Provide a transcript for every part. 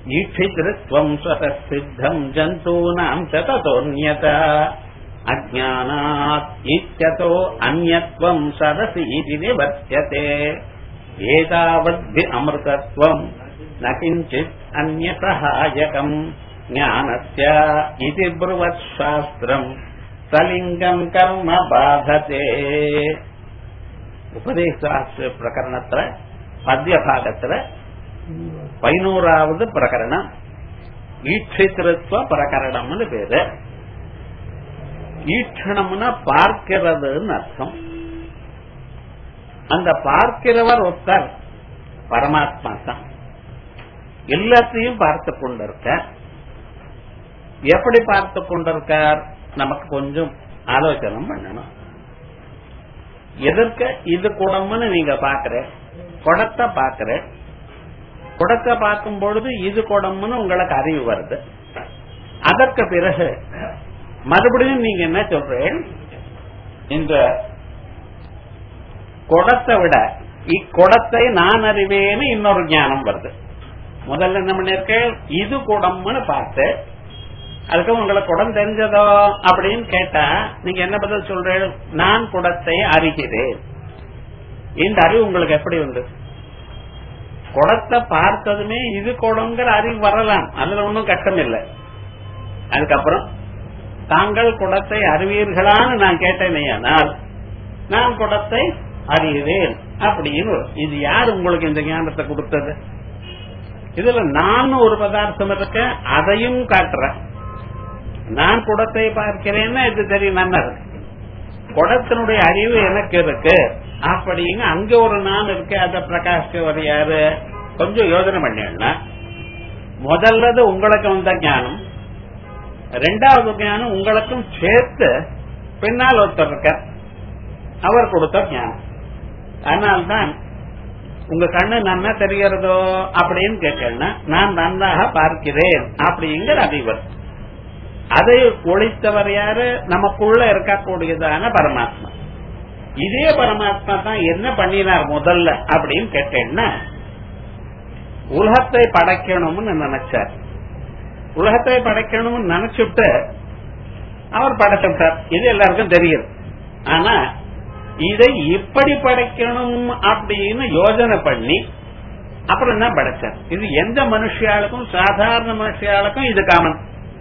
ஈட்சித்திருத்வம் சித்தம் ஜந்தூனாம் ச ததோன்யத அஜானாத் இத்யதோ அந்யத்வம் சதசி இது நிவர்த்தியதே ஏதாவத்வி அமிர்தத்வம் ந கிஞ்சித் அந்ய சகாயகம் ஞானஸ்ய இது ப்ருவத் சாஸ்திரம் சலிங்கம் கர்ம பாததே உபதேசாஸ்திர பிரகரணத்துல மத்திய பாகத்துல பதினோராவது பிரகரணம் ஈட்சித்திருத்துவ பிரகரணம்னு பேரு ஈட்சணம்னா பார்க்கிறதுன்னு அர்த்தம் அந்த பார்க்கிறவர் ஒருத்தர் பரமாத்மா தான் எல்லாத்தையும் பார்த்து கொண்டிருக்கார் எப்படி பார்த்து கொண்டிருக்கார் நமக்கு கொஞ்சம் ஆலோசனை பண்ணணும் எதற்க இது குடம்னு நீங்க பாக்குற குடத்தை பாக்குற குடத்தை பார்க்கும் பொழுது இது குடம்னு உங்களுக்கு அறிவு வருது அதற்கு பிறகு மறுபடியும் நீங்க என்ன சொல்றேன் இந்த குடத்தை விட இக்குடத்தை நான் அறிவேன்னு இன்னொரு ஞானம் வருது முதல்ல என்ன பண்ணிருக்கேன் இது குடம்னு பார்த்து அதுக்கு உங்களுக்கு குடம் தெரிஞ்சதோ அப்படின்னு கேட்டா நீங்க என்ன பதில் சொல்றீங்க நான் குடத்தை அறிகிறேன் இந்த அறிவு உங்களுக்கு எப்படி உண்டு குடத்தை பார்த்ததுமே இது குடங்கிற அறிவு வரலாம் அதுல ஒன்றும் கஷ்டம் இல்லை அதுக்கப்புறம் தாங்கள் குடத்தை அறிவீர்களான்னு நான் கேட்டேனேயானால் நான் குடத்தை அறிகிறேன் அப்படின்னு இது யார் உங்களுக்கு இந்த ஞானத்தை கொடுத்தது இதுல நான் ஒரு பதார்த்தம் இருக்க அதையும் காட்டுறேன் நான் குடத்தை பார்க்கிறேன்னா இது தெரியும் நல்லா இருக்கு குடத்தினுடைய அறிவு எனக்கு இருக்கு அப்படின்னு அங்க ஒரு நான் இருக்கு அத பிரகாஷ்வர் யாரு கொஞ்சம் யோசனை பண்ணா முதல்றது உங்களுக்கு வந்த ஞானம் ரெண்டாவது ஞானம் உங்களுக்கும் சேர்த்து பின்னால் ஒருத்தர் இருக்க அவர் கொடுத்த ஞானம் அதனால்தான் உங்க கண்ணு நன்னா தெரிகிறதோ அப்படின்னு கேட்கலன்னா நான் நன்றாக பார்க்கிறேன் அப்படிங்கிற அறிவர் அதை ஒழித்தவர் யாரு நமக்குள்ள இருக்கக்கூடியதான பரமாத்மா இதே பரமாத்மா தான் என்ன பண்ணினார் முதல்ல அப்படின்னு கேட்டேன்னா உலகத்தை படைக்கணும்னு நினைச்சார் உலகத்தை படைக்கணும்னு நினைச்சுட்டு அவர் படைச்சுட்டார் இது எல்லாருக்கும் தெரியும் ஆனா இதை இப்படி படைக்கணும் அப்படின்னு யோஜனை பண்ணி அப்புறம் என்ன படைச்சார் இது எந்த மனுஷியாளுக்கும் சாதாரண மனுஷியாளுக்கும் இது காமன்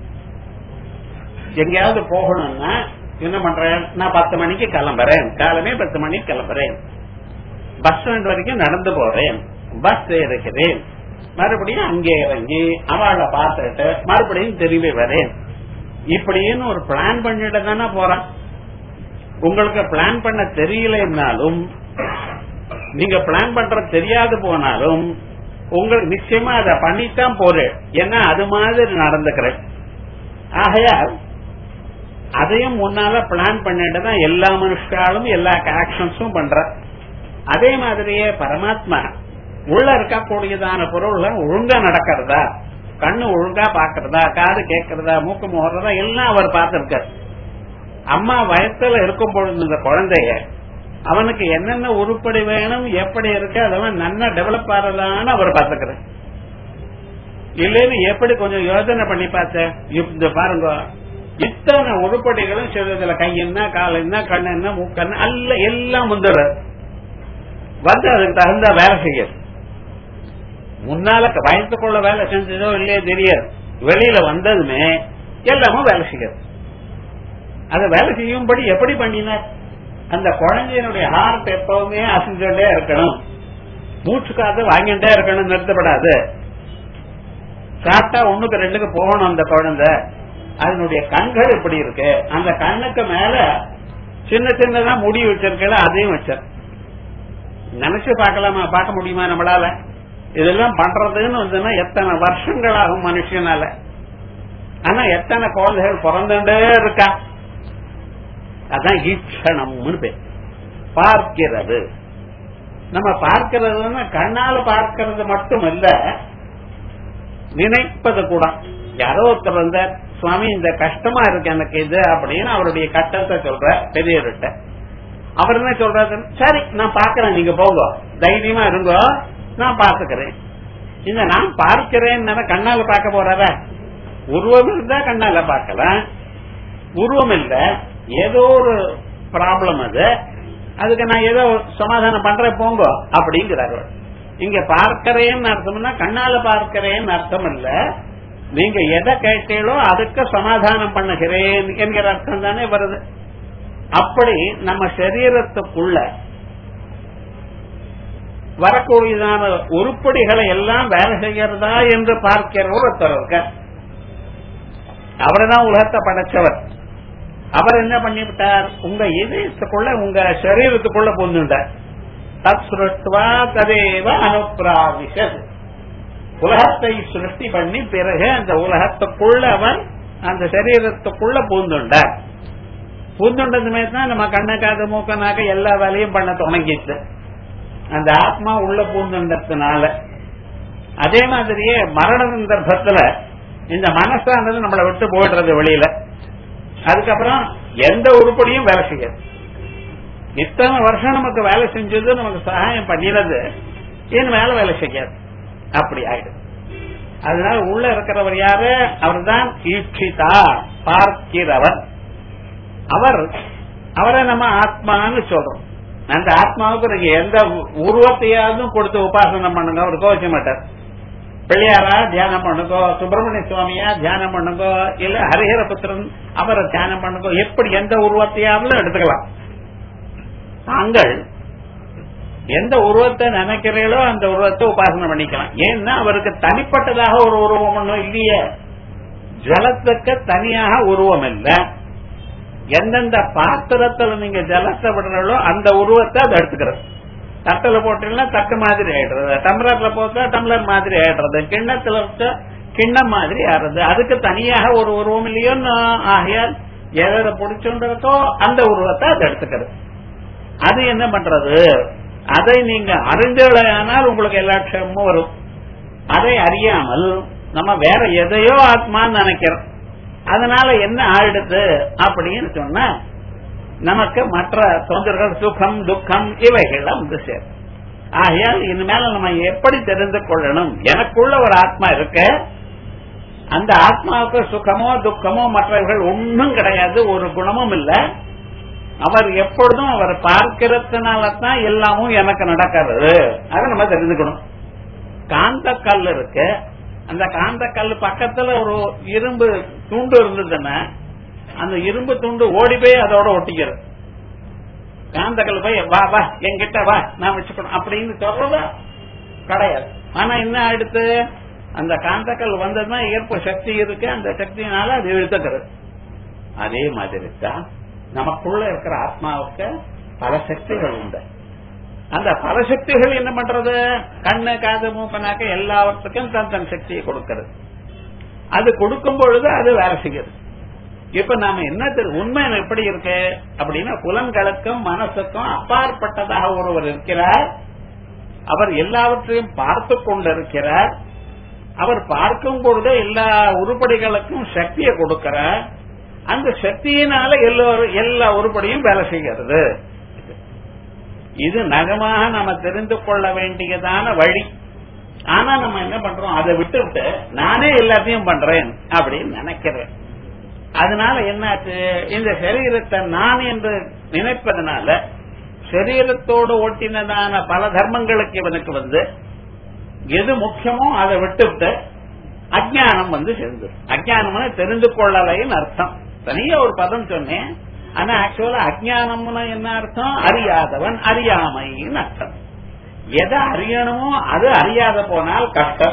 எங்கேயாவது போகணும்னா என்ன பண்றேன் நான் பத்து மணிக்கு கிளம்புறேன் காலமே பத்து மணிக்கு கிளம்புறேன் பஸ் ஸ்டாண்ட் வரைக்கும் நடந்து போறேன் பஸ் ஏறுகிறேன் மறுபடியும் அங்கே இறங்கி அவளை பார்த்துட்டு மறுபடியும் திரும்பி வரேன் இப்படின்னு ஒரு பிளான் பண்ணிட்டு தானே போறான் உங்களுக்கு பிளான் பண்ண தெரியலன்னாலும் நீங்க பிளான் பண்ற தெரியாது போனாலும் உங்களுக்கு நிச்சயமா அதை பண்ணித்தான் போறேன் ஏன்னா அது மாதிரி நடந்துக்கிறேன் ஆகையால் அதையும் முன்னால பிளான் பண்ணிட்டு தான் எல்லா மனுஷாலும் எல்லா ஆக்ஷன்ஸும் பண்ற அதே மாதிரியே பரமாத்மா உள்ள இருக்கக்கூடியதான பொருள் ஒழுங்கா நடக்கிறதா கண்ணு ஒழுங்கா பாக்குறதா காது கேட்கறதா மூக்கு முகறதா எல்லாம் அவர் பார்த்திருக்கார் அம்மா வயத்துல இருக்கும் பொழுது இந்த குழந்தைய அவனுக்கு என்னென்ன உருப்படி வேணும் எப்படி இருக்கு அதெல்லாம் நல்லா டெவலப் ஆகலான்னு அவர் பார்த்துக்கிறார் இல்லைன்னு எப்படி கொஞ்சம் யோசனை பண்ணி பார்த்தேன் இந்த பாருங்க இத்தனை உருப்படிகளும் சிலதுல கை என்ன கால் என்ன கண் என்ன மூக்கண்ண அல்ல எல்லாம் வந்துடுற வந்து அதுக்கு தகுந்த வேலை செய்ய முன்னால வயசுக்குள்ள வேலை செஞ்சதோ இல்லையோ தெரியாது வெளியில வந்ததுமே எல்லாமும் வேலை செய்யாது அதை வேலை செய்யும்படி எப்படி பண்ணினார் அந்த குழந்தையினுடைய ஹார்ட் எப்பவுமே அசைஞ்சுட்டே இருக்கணும் மூச்சு காத்து வாங்கிட்டே இருக்கணும் நிறுத்தப்படாது சாப்பிட்டா ஒண்ணுக்கு ரெண்டுக்கு போகணும் அந்த குழந்தை அதனுடைய கண்கள் எப்படி இருக்கு அந்த கண்ணுக்கு மேல சின்ன சின்னதா முடி வச்சிருக்கல அதையும் வச்சார் நினைச்சு பார்க்கலாமா பார்க்க முடியுமா நம்மளால இதெல்லாம் பண்றதுன்னு வந்துன்னா எத்தனை வருஷங்கள் ஆகும் மனுஷனால ஆனா எத்தனை குழந்தைகள் பிறந்துட்டே இருக்கா அதான் ஈட்சணம்னு பேர் பார்க்கிறது நம்ம பார்க்கிறதுன்னா கண்ணால பார்க்கிறது மட்டும் இல்ல நினைப்பது கூட யாரோ ஒருத்தர் வந்த சுவாமி இந்த கஷ்டமா இருக்கு எனக்கு இது அப்படின்னு அவருடைய கஷ்டத்தை சொல்ற பெரியவர்கிட்ட அவர் என்ன சொல்றாரு சரி நான் பாக்குறேன் நீங்க போங்க தைரியமா இருங்கோ நான் பாத்துக்கிறேன் இந்த நான் பார்க்கிறேன் கண்ணால பார்க்க போறார உருவம் இருந்தா கண்ணால பார்க்கலாம் உருவம் இல்ல ஏதோ ஒரு ப்ராப்ளம் அது அதுக்கு நான் ஏதோ சமாதானம் பண்றேன் போங்க அப்படிங்கிறாரு இங்க பார்க்கிறேன்னு அர்த்தம்னா கண்ணால பார்க்கிறேன்னு அர்த்தம் இல்ல நீங்க எதை கேட்டீங்களோ அதுக்கு சமாதானம் பண்ணுகிறேன் என்கிற அர்த்தம் தானே வருது அப்படி நம்ம சரீரத்துக்குள்ள வரக்கூடியதான உருப்படிகளை எல்லாம் வேலை செய்கிறதா என்று பார்க்கிற ஒருத்தர் இருக்க அவர்தான் உலகத்தை படைச்சவர் அவர் என்ன பண்ணிவிட்டார் உங்க இதயத்துக்குள்ள உங்க சரீரத்துக்குள்ள பொந்துட்டார் தத் சுருஷ்டுவா ததேவ அனுப்பிராவிஷத் உலகத்தை சிருஷ்டி பண்ணி பிறகு அந்த உலகத்துக்குள்ள அவன் அந்த சரீரத்துக்குள்ள பூந்துண்டார் பூந்துண்டதுமே தான் நம்ம கண்ண காது மூக்க நாக்க எல்லா வேலையும் பண்ண தொடங்கிச்சு அந்த ஆத்மா உள்ள பூந்துண்டதுனால அதே மாதிரியே மரண சந்தர்ப்பத்துல இந்த மனசானது நம்மளை விட்டு போயிடுறது வெளியில அதுக்கப்புறம் எந்த உருப்படியும் வேலை செய்யாது இத்தனை வருஷம் நமக்கு வேலை செஞ்சது நமக்கு சகாயம் பண்ணினது இனி மேல வேலை செய்யாது அப்படி ஆயிடும் அதனால உள்ள இருக்கிறவர் யாரு அவர் தான் ஈட்சிதா பார்க்கிறவர் அவர் அவரை நம்ம ஆத்மான்னு சொல்றோம் அந்த ஆத்மாவுக்கு நீங்க எந்த உருவத்தையாவது கொடுத்து உபாசனம் பண்ணுங்க அவர் கோவிக்க மாட்டார் பிள்ளையாரா தியானம் பண்ணுங்கோ சுப்பிரமணிய சுவாமியா தியானம் பண்ணுங்கோ இல்ல ஹரிஹர புத்திரன் அவரை தியானம் பண்ணுங்கோ எப்படி எந்த உருவத்தையாவது எடுத்துக்கலாம் தாங்கள் எந்த உருவத்தை நினைக்கிறீங்களோ அந்த உருவத்தை உபாசனை பண்ணிக்கலாம் ஏன்னா அவருக்கு தனிப்பட்டதாக ஒரு உருவம் ஒன்றும் இல்லையே ஜலத்துக்கு தனியாக உருவம் இல்லை எந்தெந்த பாத்திரத்துல நீங்க ஜலத்தை விடுறீங்களோ அந்த உருவத்தை அதை எடுத்துக்கிறது தட்டில போட்டீங்கன்னா தட்டு மாதிரி ஆயிடுறது டம்ளர்ல போட்டா டம்ளர் மாதிரி ஆயிடுறது கிண்ணத்துல வச்சா கிண்ணம் மாதிரி ஆடுறது அதுக்கு தனியாக ஒரு உருவம் இல்லையோ ஆகையால் எதை பிடிச்சுருக்கோ அந்த உருவத்தை அதை எடுத்துக்கிறது அது என்ன பண்றது அதை நீங்க அறிந்தனால் உங்களுக்கு எல்லா க்ஷமும் வரும் அதை அறியாமல் நம்ம வேற எதையோ ஆத்மான்னு நினைக்கிறோம் அதனால என்ன ஆயிடுது அப்படின்னு சொன்னா நமக்கு மற்ற தொந்தர்கள் சுகம் துக்கம் இவைகள்லாம் வந்து சேரும் ஆகையால் இனிமேல நம்ம எப்படி தெரிந்து கொள்ளணும் எனக்குள்ள ஒரு ஆத்மா இருக்கு அந்த ஆத்மாவுக்கு சுகமோ துக்கமோ மற்றவர்கள் ஒன்றும் கிடையாது ஒரு குணமும் இல்ல அவர் எப்பொழுதும் அவர் பார்க்கிறதுனால தான் எல்லாமும் எனக்கு நடக்கிறது அதை நம்ம தெரிஞ்சுக்கணும் காந்த கல் இருக்கு அந்த காந்த கல் பக்கத்துல ஒரு இரும்பு துண்டு இருந்ததுன்னா அந்த இரும்பு துண்டு ஓடி போய் அதோட ஒட்டிக்கிறது காந்த கல் போய் வா வா என்கிட்ட வா நான் வச்சுக்கணும் அப்படின்னு சொல்றதா கிடையாது ஆனா என்ன ஆயிடுத்து அந்த காந்தக்கல் வந்ததுன்னா ஈர்ப்பு சக்தி இருக்கு அந்த சக்தியினால அது இழுத்துக்கிறது அதே மாதிரி தான் நமக்குள்ள இருக்கிற ஆத்மாவுக்கு பல சக்திகள் உண்டு அந்த பல சக்திகள் என்ன பண்றது கண்ணு காது மூக்கனாக்க எல்லாவற்றுக்கும் தன் தன் சக்தியை கொடுக்கிறது அது கொடுக்கும் பொழுது அது வேலை செய்யுது இப்ப நாம என்ன உண்மை எப்படி இருக்கு அப்படின்னா புலன்களுக்கும் மனசுக்கும் அப்பாற்பட்டதாக ஒருவர் இருக்கிறார் அவர் எல்லாவற்றையும் பார்த்து கொண்டிருக்கிறார் அவர் பார்க்கும் பொழுது எல்லா உருப்படிகளுக்கும் சக்தியை கொடுக்கிறார் அந்த சக்தியினால எல்லோரும் எல்லா உருப்படியும் வேலை செய்கிறது இது நகமாக நம்ம தெரிந்து கொள்ள வேண்டியதான வழி ஆனா நம்ம என்ன பண்றோம் அதை விட்டுவிட்டு நானே எல்லாத்தையும் பண்றேன் அப்படின்னு நினைக்கிறேன் அதனால என்னாச்சு இந்த சரீரத்தை நான் என்று நினைப்பதனால சரீரத்தோடு ஒட்டினதான பல தர்மங்களுக்கு இவனுக்கு வந்து எது முக்கியமோ அதை விட்டுவிட்டு அஜானம் வந்து சேர்ந்து அஜானம்னு தெரிந்து கொள்ளலைன்னு அர்த்தம் தனியா ஒரு பதம் சொன்னேன் ஆனா ஆக்சுவலா அஜானம்னு என்ன அர்த்தம் அறியாதவன் அறியாமைன்னு அர்த்தம் எதை அறியணுமோ அது அறியாத போனால் கஷ்டம்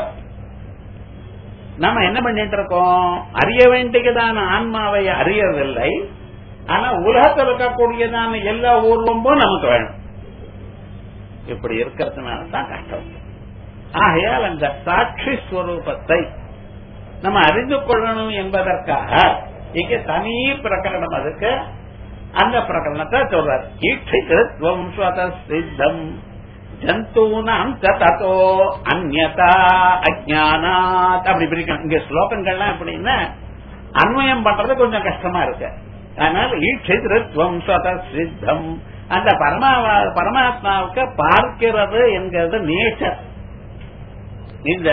நம்ம என்ன பண்ணிட்டு இருக்கோம் அறிய வேண்டியதான ஆன்மாவை அறியறதில்லை ஆனா உலகத்தில் இருக்கக்கூடியதான எல்லா ஊர்வம்பும் நமக்கு வேணும் இப்படி இருக்கிறதுனால தான் கஷ்டம் ஆகையால் அந்த சாட்சி ஸ்வரூபத்தை நம்ம அறிந்து கொள்ளணும் என்பதற்காக இங்க தனி பிரகரணம் அதுக்கு அந்த பிரகரணத்தை சொல்றார் ஈட்சித்வம் சித்தம் ஜந்தூனாம் ததோ அந்நதா அஜானாத் அப்படி பிரிக்கணும் இங்க ஸ்லோகங்கள்லாம் எப்படின்னா அன்வயம் பண்றது கொஞ்சம் கஷ்டமா இருக்கு அதனால ஈட்சித்வம் சித்தம் அந்த பரமா பரமாத்மாவுக்கு பார்க்கிறது என்கிறது நேச்சர் இந்த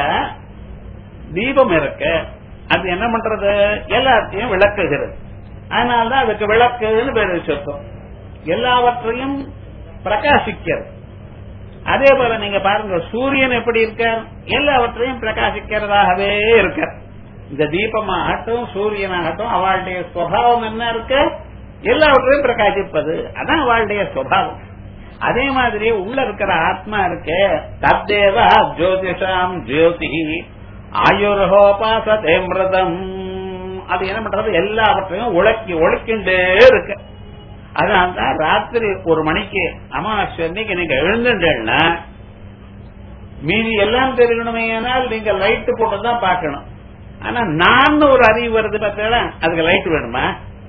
தீபம் இருக்கு அது என்ன பண்றது எல்லாத்தையும் விளக்குகிறது அதனாலதான் அதுக்கு விளக்குன்னு பேர் வச்சிருக்கோம் எல்லாவற்றையும் பிரகாசிக்கிறது அதே போல நீங்க பாருங்க சூரியன் எப்படி இருக்கார் எல்லாவற்றையும் பிரகாசிக்கிறதாகவே இருக்கார் இந்த தீபமாகட்டும் சூரியனாகட்டும் அவளுடைய சுவாவம் என்ன இருக்கு எல்லாவற்றையும் பிரகாசிப்பது அதான் அவளுடைய சுவாவம் அதே மாதிரி உள்ள இருக்கிற ஆத்மா இருக்கு தத்தேவ ஜோதிஷாம் ஜோதி ஆயுர்ஹோபாசதே மிருதம் அது என்ன பண்றது எல்லாவற்றையும் உழைக்கி ஒழிக்கின்றே இருக்கு அதனால்தான் ராத்திரி ஒரு மணிக்கு அமாவாசை அன்னைக்கு நீங்க எழுந்துட்டேன்னா மீதி எல்லாம் தெரியணுமே ஆனால் நீங்க லைட் போட்டு தான் பார்க்கணும் ஆனா நான் ஒரு அறிவு வருது பார்த்தா அதுக்கு லைட் வேணுமா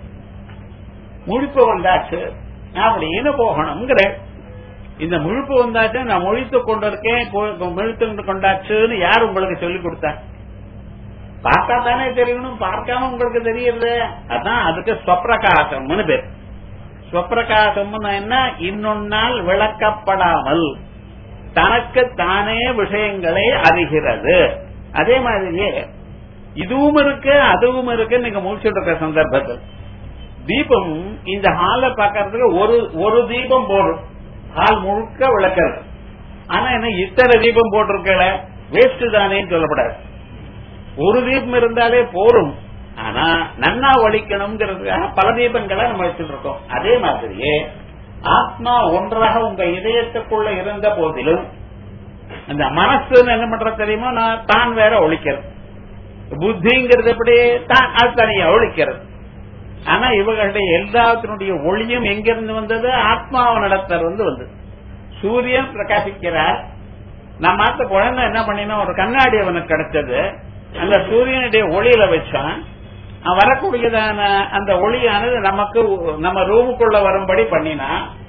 முழிப்பு வந்தாச்சு அப்படின்னு போகணுங்கிற இந்த முழிப்பு வந்தாச்சு நான் முழித்து கொண்டிருக்கேன் முழித்து கொண்டாச்சுன்னு யார் உங்களுக்கு சொல்லி கொடுத்தா பார்த்தா தானே தெரியணும் பார்க்காம உங்களுக்கு தெரியறது அதான் அதுக்கு ஸ்வப்பிரகாசம்னு பேர் ஸ்வப்பிரகாசம்னு என்ன இன்னொன்னால் விளக்கப்படாமல் தனக்கு தானே விஷயங்களை அறிகிறது அதே மாதிரியே இதுவும் இருக்கு அதுவும் இருக்கு நீங்க முடிச்சுட்டு இருக்க சந்தர்ப்பத்தில் தீபம் இந்த ஹால பாக்கிறதுக்கு ஒரு ஒரு தீபம் போடும் ஹால் முழுக்க விளக்கிறது ஆனா என்ன இத்தனை தீபம் போட்டிருக்கல வேஸ்ட் தானேன்னு சொல்லப்படாது ஒரு தீபம் இருந்தாலே போரும் ஆனா நன்னா ஒழிக்கணுங்கிறதுக்காக பல தீபங்களை நம்ம வச்சுட்டு இருக்கோம் அதே மாதிரியே ஆத்மா ஒன்றாக உங்க இதயத்துக்குள்ள இருந்த போதிலும் அந்த மனசு என்ன பண்ற தெரியுமா நான் தான் வேற ஒழிக்கிறது புத்திங்கிறது எப்படி தான் அது தனியா ஒழிக்கிறது ஆனா இவர்களுடைய எல்லாத்தினுடைய ஒளியும் எங்கிருந்து வந்தது ஆத்மாவை நடத்தர் வந்து வந்தது சூரியன் பிரகாசிக்கிறார் நம்ம மாத்த குழந்தை என்ன பண்ணினா ஒரு கண்ணாடி அவனுக்கு கிடைச்சது அந்த சூரியனுடைய ஒளியில வச்சான் வரக்கூடியதான அந்த ஒளியானது நமக்கு நம்ம ரூமுக்குள்ள வரும்படி பண்ணினா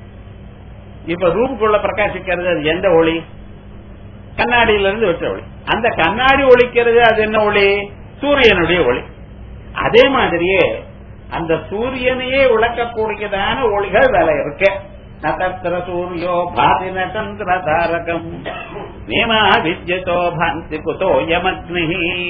இப்ப ரூமுக்குள்ள பிரகாசிக்கிறது அது எந்த ஒளி கண்ணாடியில இருந்து வச்ச ஒளி அந்த கண்ணாடி ஒளிக்கிறது அது என்ன ஒளி சூரியனுடைய ஒளி அதே மாதிரியே அந்த சூரியனையே விளக்கக்கூடியதான ஒளிகள் வேலை இருக்கு நதத்திர சூரியோ பாதி நந்திர தாரகம் நேமா வித்யதோ பாந்தி குதோ யமக்னி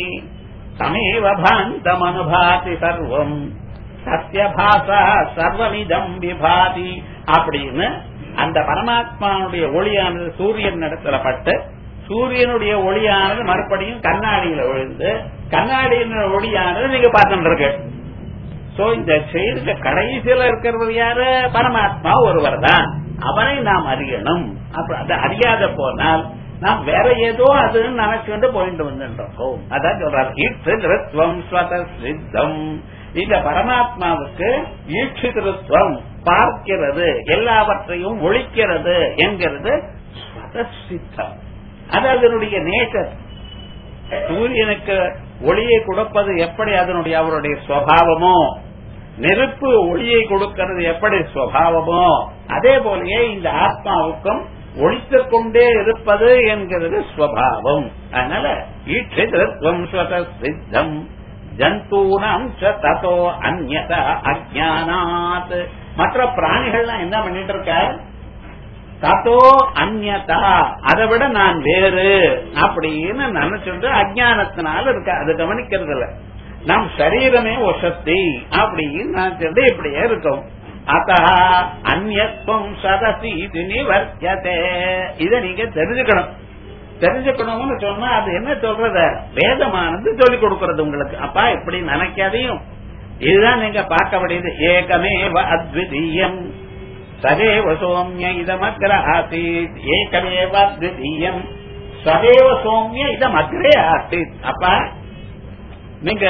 சமேவ பாந்தமனுபாதி சர்வம் சத்யபாசா சர்வமிதம் விபாதி அப்படின்னு அந்த பரமாத்மாவுடைய ஒளியானது சூரியன் நடத்துல பட்டு சூரியனுடைய ஒளியானது மறுபடியும் கண்ணாடியில விழுந்து கண்ணாடியின் ஒளியானது நீங்க பார்த்துட்டு இருக்கு சோ இந்த செயலுக்கு கடைசியில இருக்கிறவர் யாரு பரமாத்மா ஒருவர் தான் அவனை நாம் அறியணும் அப்ப அதை அறியாத போனால் நாம் வேற ஏதோ அதுன்னு நினைச்சுட்டு போயிட்டு வந்துட்டோம் அதான் சொல்றாரு ஈட்சிருத்வம் ஸ்வதசித்தம் இந்த பரமாத்மாவுக்கு ஈட்சிருத்வம் பார்க்கிறது எல்லாவற்றையும் ஒழிக்கிறது என்கிறது ஸ்வதசித்தம் அது அதனுடைய நேச்சர் சூரியனுக்கு ஒளியை கொடுப்பது எப்படி அதனுடைய அவருடைய சுவாவமோ நெருப்பு ஒளியை கொடுக்கிறது எப்படி சுவாவமோ அதே போலயே இந்த ஆத்மாவுக்கும் ஒழித்துக் கொண்டே இருப்பது என்கிறது ஸ்வபாவம் அதனால ஈட்சிதத்துவம் சித்தம் ஜந்தூனாம் ததோ அந்நத அஜானாத் மற்ற பிராணிகள்லாம் என்ன பண்ணிட்டு இருக்க தத்தோ அந்நதா அதை விட நான் வேறு அப்படின்னு நினைச்சுட்டு அஜானத்தினால இருக்க அது கவனிக்கிறது இல்ல நம் சரீரமே ஒசத்தி அப்படின்னு நினைச்சிட்டு இப்படியே இருக்கும் அத்த அந்நத்துவம் சதசி இது நிவர்த்தியதே இதை நீங்க தெரிஞ்சுக்கணும் தெரிஞ்சுக்கணும்னு சொன்னா அது என்ன சொல்றத வேதமானது சொல்லிக் கொடுக்கறது உங்களுக்கு அப்பா இப்படி நினைக்காதையும் இதுதான் நீங்க பார்க்க வேண்டியது ஏகமேவ அத்விதீயம் சதேவ சோமிய இதமக்ர ஆசீத் ஏகமேவ அத்விதீயம் சதேவ சோமிய இதமக்ரே ஆசீத் அப்பா நீங்க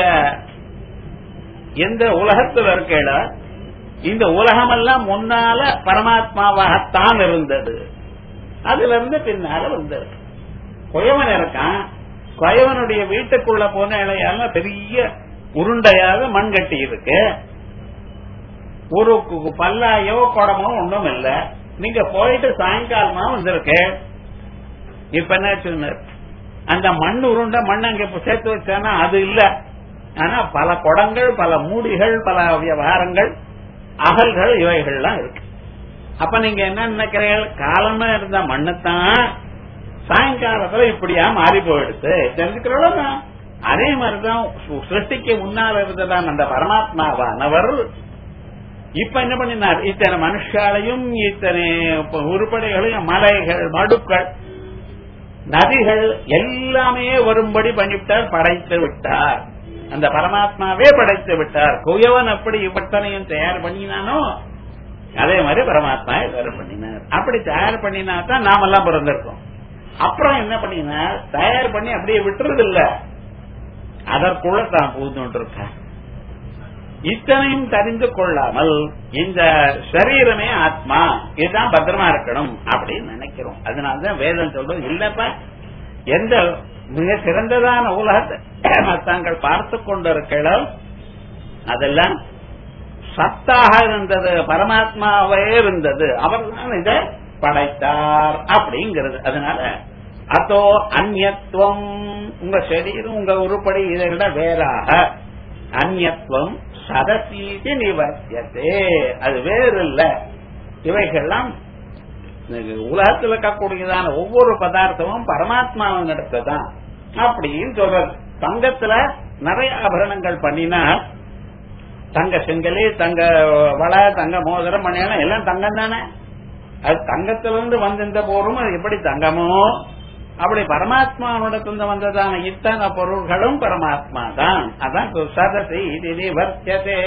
எந்த உலகத்தில் இருக்கேட இந்த உலகமெல்லாம் முன்னால பரமாத்மாவாகத்தான் இருந்தது அதுல இருந்து பின்னால வந்தது குயவன் இருக்கான் குயவனுடைய வீட்டுக்குள்ள போன இலையால பெரிய உருண்டையாக மண்கட்டி இருக்கு ஒரு பல்லாயோ குடமோ ஒண்ணும் இல்ல நீங்க போயிட்டு சாயங்காலமா வந்திருக்கு இப்ப என்ன அந்த மண் உருண்டை மண் அங்க சேர்த்து வச்சானா அது இல்ல ஆனா பல குடங்கள் பல மூடிகள் பல விவகாரங்கள் அகல்கள் இவைகள்லாம் இருக்கு அப்ப நீங்க என்ன நினைக்கிறீர்கள் காலமா இருந்த மண்ணுத்தான் சாயங்காலத்துல இப்படியா மாறி போயிடுது தெரிஞ்சுக்கிறோம் அதே மாதிரிதான் சிருஷ்டிக்கு முன்னால் இருந்ததான் அந்த பரமாத்மாவானவர் இப்ப என்ன பண்ணினார் இத்தனை மனுஷாலையும் இத்தனை உருப்படிகளையும் மலைகள் மடுக்கள் நதிகள் எல்லாமே வரும்படி பண்ணிவிட்டார் படைத்து விட்டார் அந்த பரமாத்மாவே படைத்து விட்டார் குயவன் அப்படி இவத்தனையும் தயார் பண்ணினானோ அதே மாதிரி பரமாத்மா தயார் பண்ணினார் அப்படி தயார் பண்ணினா தான் நாமெல்லாம் பிறந்திருக்கோம் அப்புறம் என்ன பண்ணினார் தயார் பண்ணி அப்படியே விட்டுறது இல்ல அதற்குள்ள தான் பூந்துட்டு இருக்க இத்தனையும் தெரிந்து கொள்ளாமல் இந்த சரீரமே ஆத்மா இதுதான் பத்திரமா இருக்கணும் அப்படின்னு நினைக்கிறோம் அதனாலதான் வேதம் சொல்றது இல்லப்ப எந்த மிக சிறந்ததான உலகத்தை தாங்கள் பார்த்து கொண்டிருக்கிறோம் அதெல்லாம் சத்தாக இருந்தது பரமாத்மாவே இருந்தது அவர் தான் இதை படைத்தார் அப்படிங்கிறது அதனால அதோ அந்நியத்துவம் உங்க சரீரம் உங்க உருப்படி இதை விட வேறாக அந்நியத்துவம் சதசீதி நிவர்த்தியதே அது வேறு இல்ல இவைகள்லாம் உலகத்தில் இருக்கக்கூடியதான ஒவ்வொரு பதார்த்தமும் பரமாத்மாவின் இடத்துதான் அப்படின்னு சொல்றது தங்கத்துல நிறைய ஆபரணங்கள் பண்ணினா தங்க செங்கலி தங்க வளை தங்க மோதிரம் மணியெல்லாம் எல்லாம் தங்கம் தானே அது தங்கத்திலிருந்து வந்திருந்த போரும் அது எப்படி தங்கமோ அப்படி பரமாத்மாவிடத்திலிருந்து வந்ததான இத்தனை பொருள்களும் பரமாத்மா தான் அதான் சதசி இது வர்த்ததே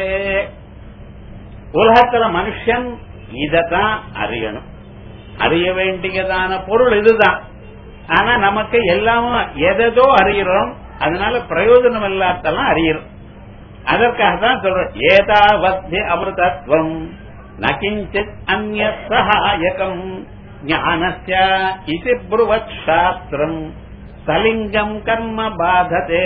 உலகத்துல மனுஷன் இதத்தான் அறியணும் அறிய வேண்டியதான பொருள் இதுதான் ஆனா நமக்கு எல்லாமும் எதோ அறிகிறோம் அதனால பிரயோஜனம் இல்லாதெல்லாம் அறிகிறோம் அதற்காக தான் சொல்றோம் ஏதாவத்தி அமிர்தத்வம் நகிஞ்சித் அந்நிய சகாயகம் ஞானஸ்ய இது புருவத் சாஸ்திரம் சலிங்கம் கர்ம பாததே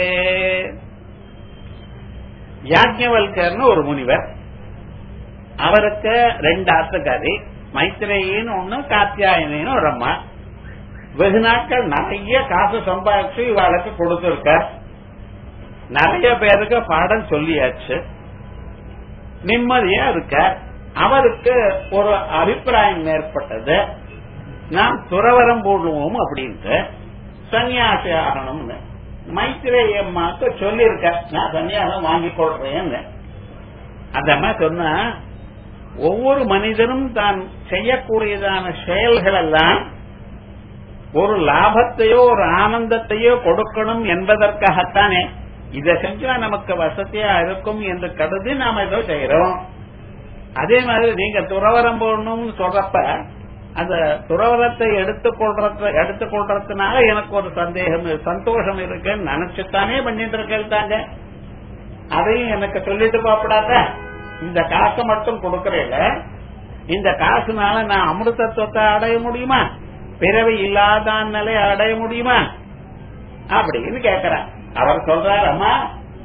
யாஜ்ஞவல்கர்னு ஒரு முனிவர் அவருக்கு ரெண்டு ஆத்துக்காரி மைத்திரேயின்னு ஒண்ணு காத்தியாயனின்னு ஒரு அம்மா வெகு நாட்கள் நிறைய காசு சம்பாதிச்சு இவாளுக்கு கொடுத்திருக்க நிறைய பேருக்கு பாடம் சொல்லியாச்சு நிம்மதியா இருக்க அவருக்கு ஒரு அபிப்பிராயம் ஏற்பட்டது நாம் துறவரம் போடுவோம் அப்படின்ட்டு சன்னியாசி ஆகணும்னு மைத்திரேய அம்மாக்கு சொல்லியிருக்க நான் சன்னியாசம் வாங்கிக் கொள்றேன்னு அந்த அம்மா சொன்னா ஒவ்வொரு மனிதனும் தான் செய்யக்கூடியதான செயல்கள் எல்லாம் ஒரு லாபத்தையோ ஒரு ஆனந்தத்தையோ கொடுக்கணும் என்பதற்காகத்தானே இதை செஞ்சா நமக்கு வசதியா இருக்கும் என்று கருதி நாம ஏதோ செய்யறோம் அதே மாதிரி நீங்க துறவரம் போடணும்னு சொல்றப்ப அந்த துறவரத்தை எடுத்துக்கொள்றது எடுத்துக்கொள்றதுனால எனக்கு ஒரு சந்தேகம் சந்தோஷம் இருக்குன்னு நினைச்சுத்தானே பண்ணிட்டு இருக்காங்க அதையும் எனக்கு சொல்லிட்டு பாப்படாத இந்த காசை மட்டும் கொடுக்கறேல இந்த காசுனால நான் அமிர்தத்துவத்தை அடைய முடியுமா பிறவி இல்லாத நிலை அடைய முடியுமா அப்படின்னு கேக்குறேன் அவர் சொல்றார் அம்மா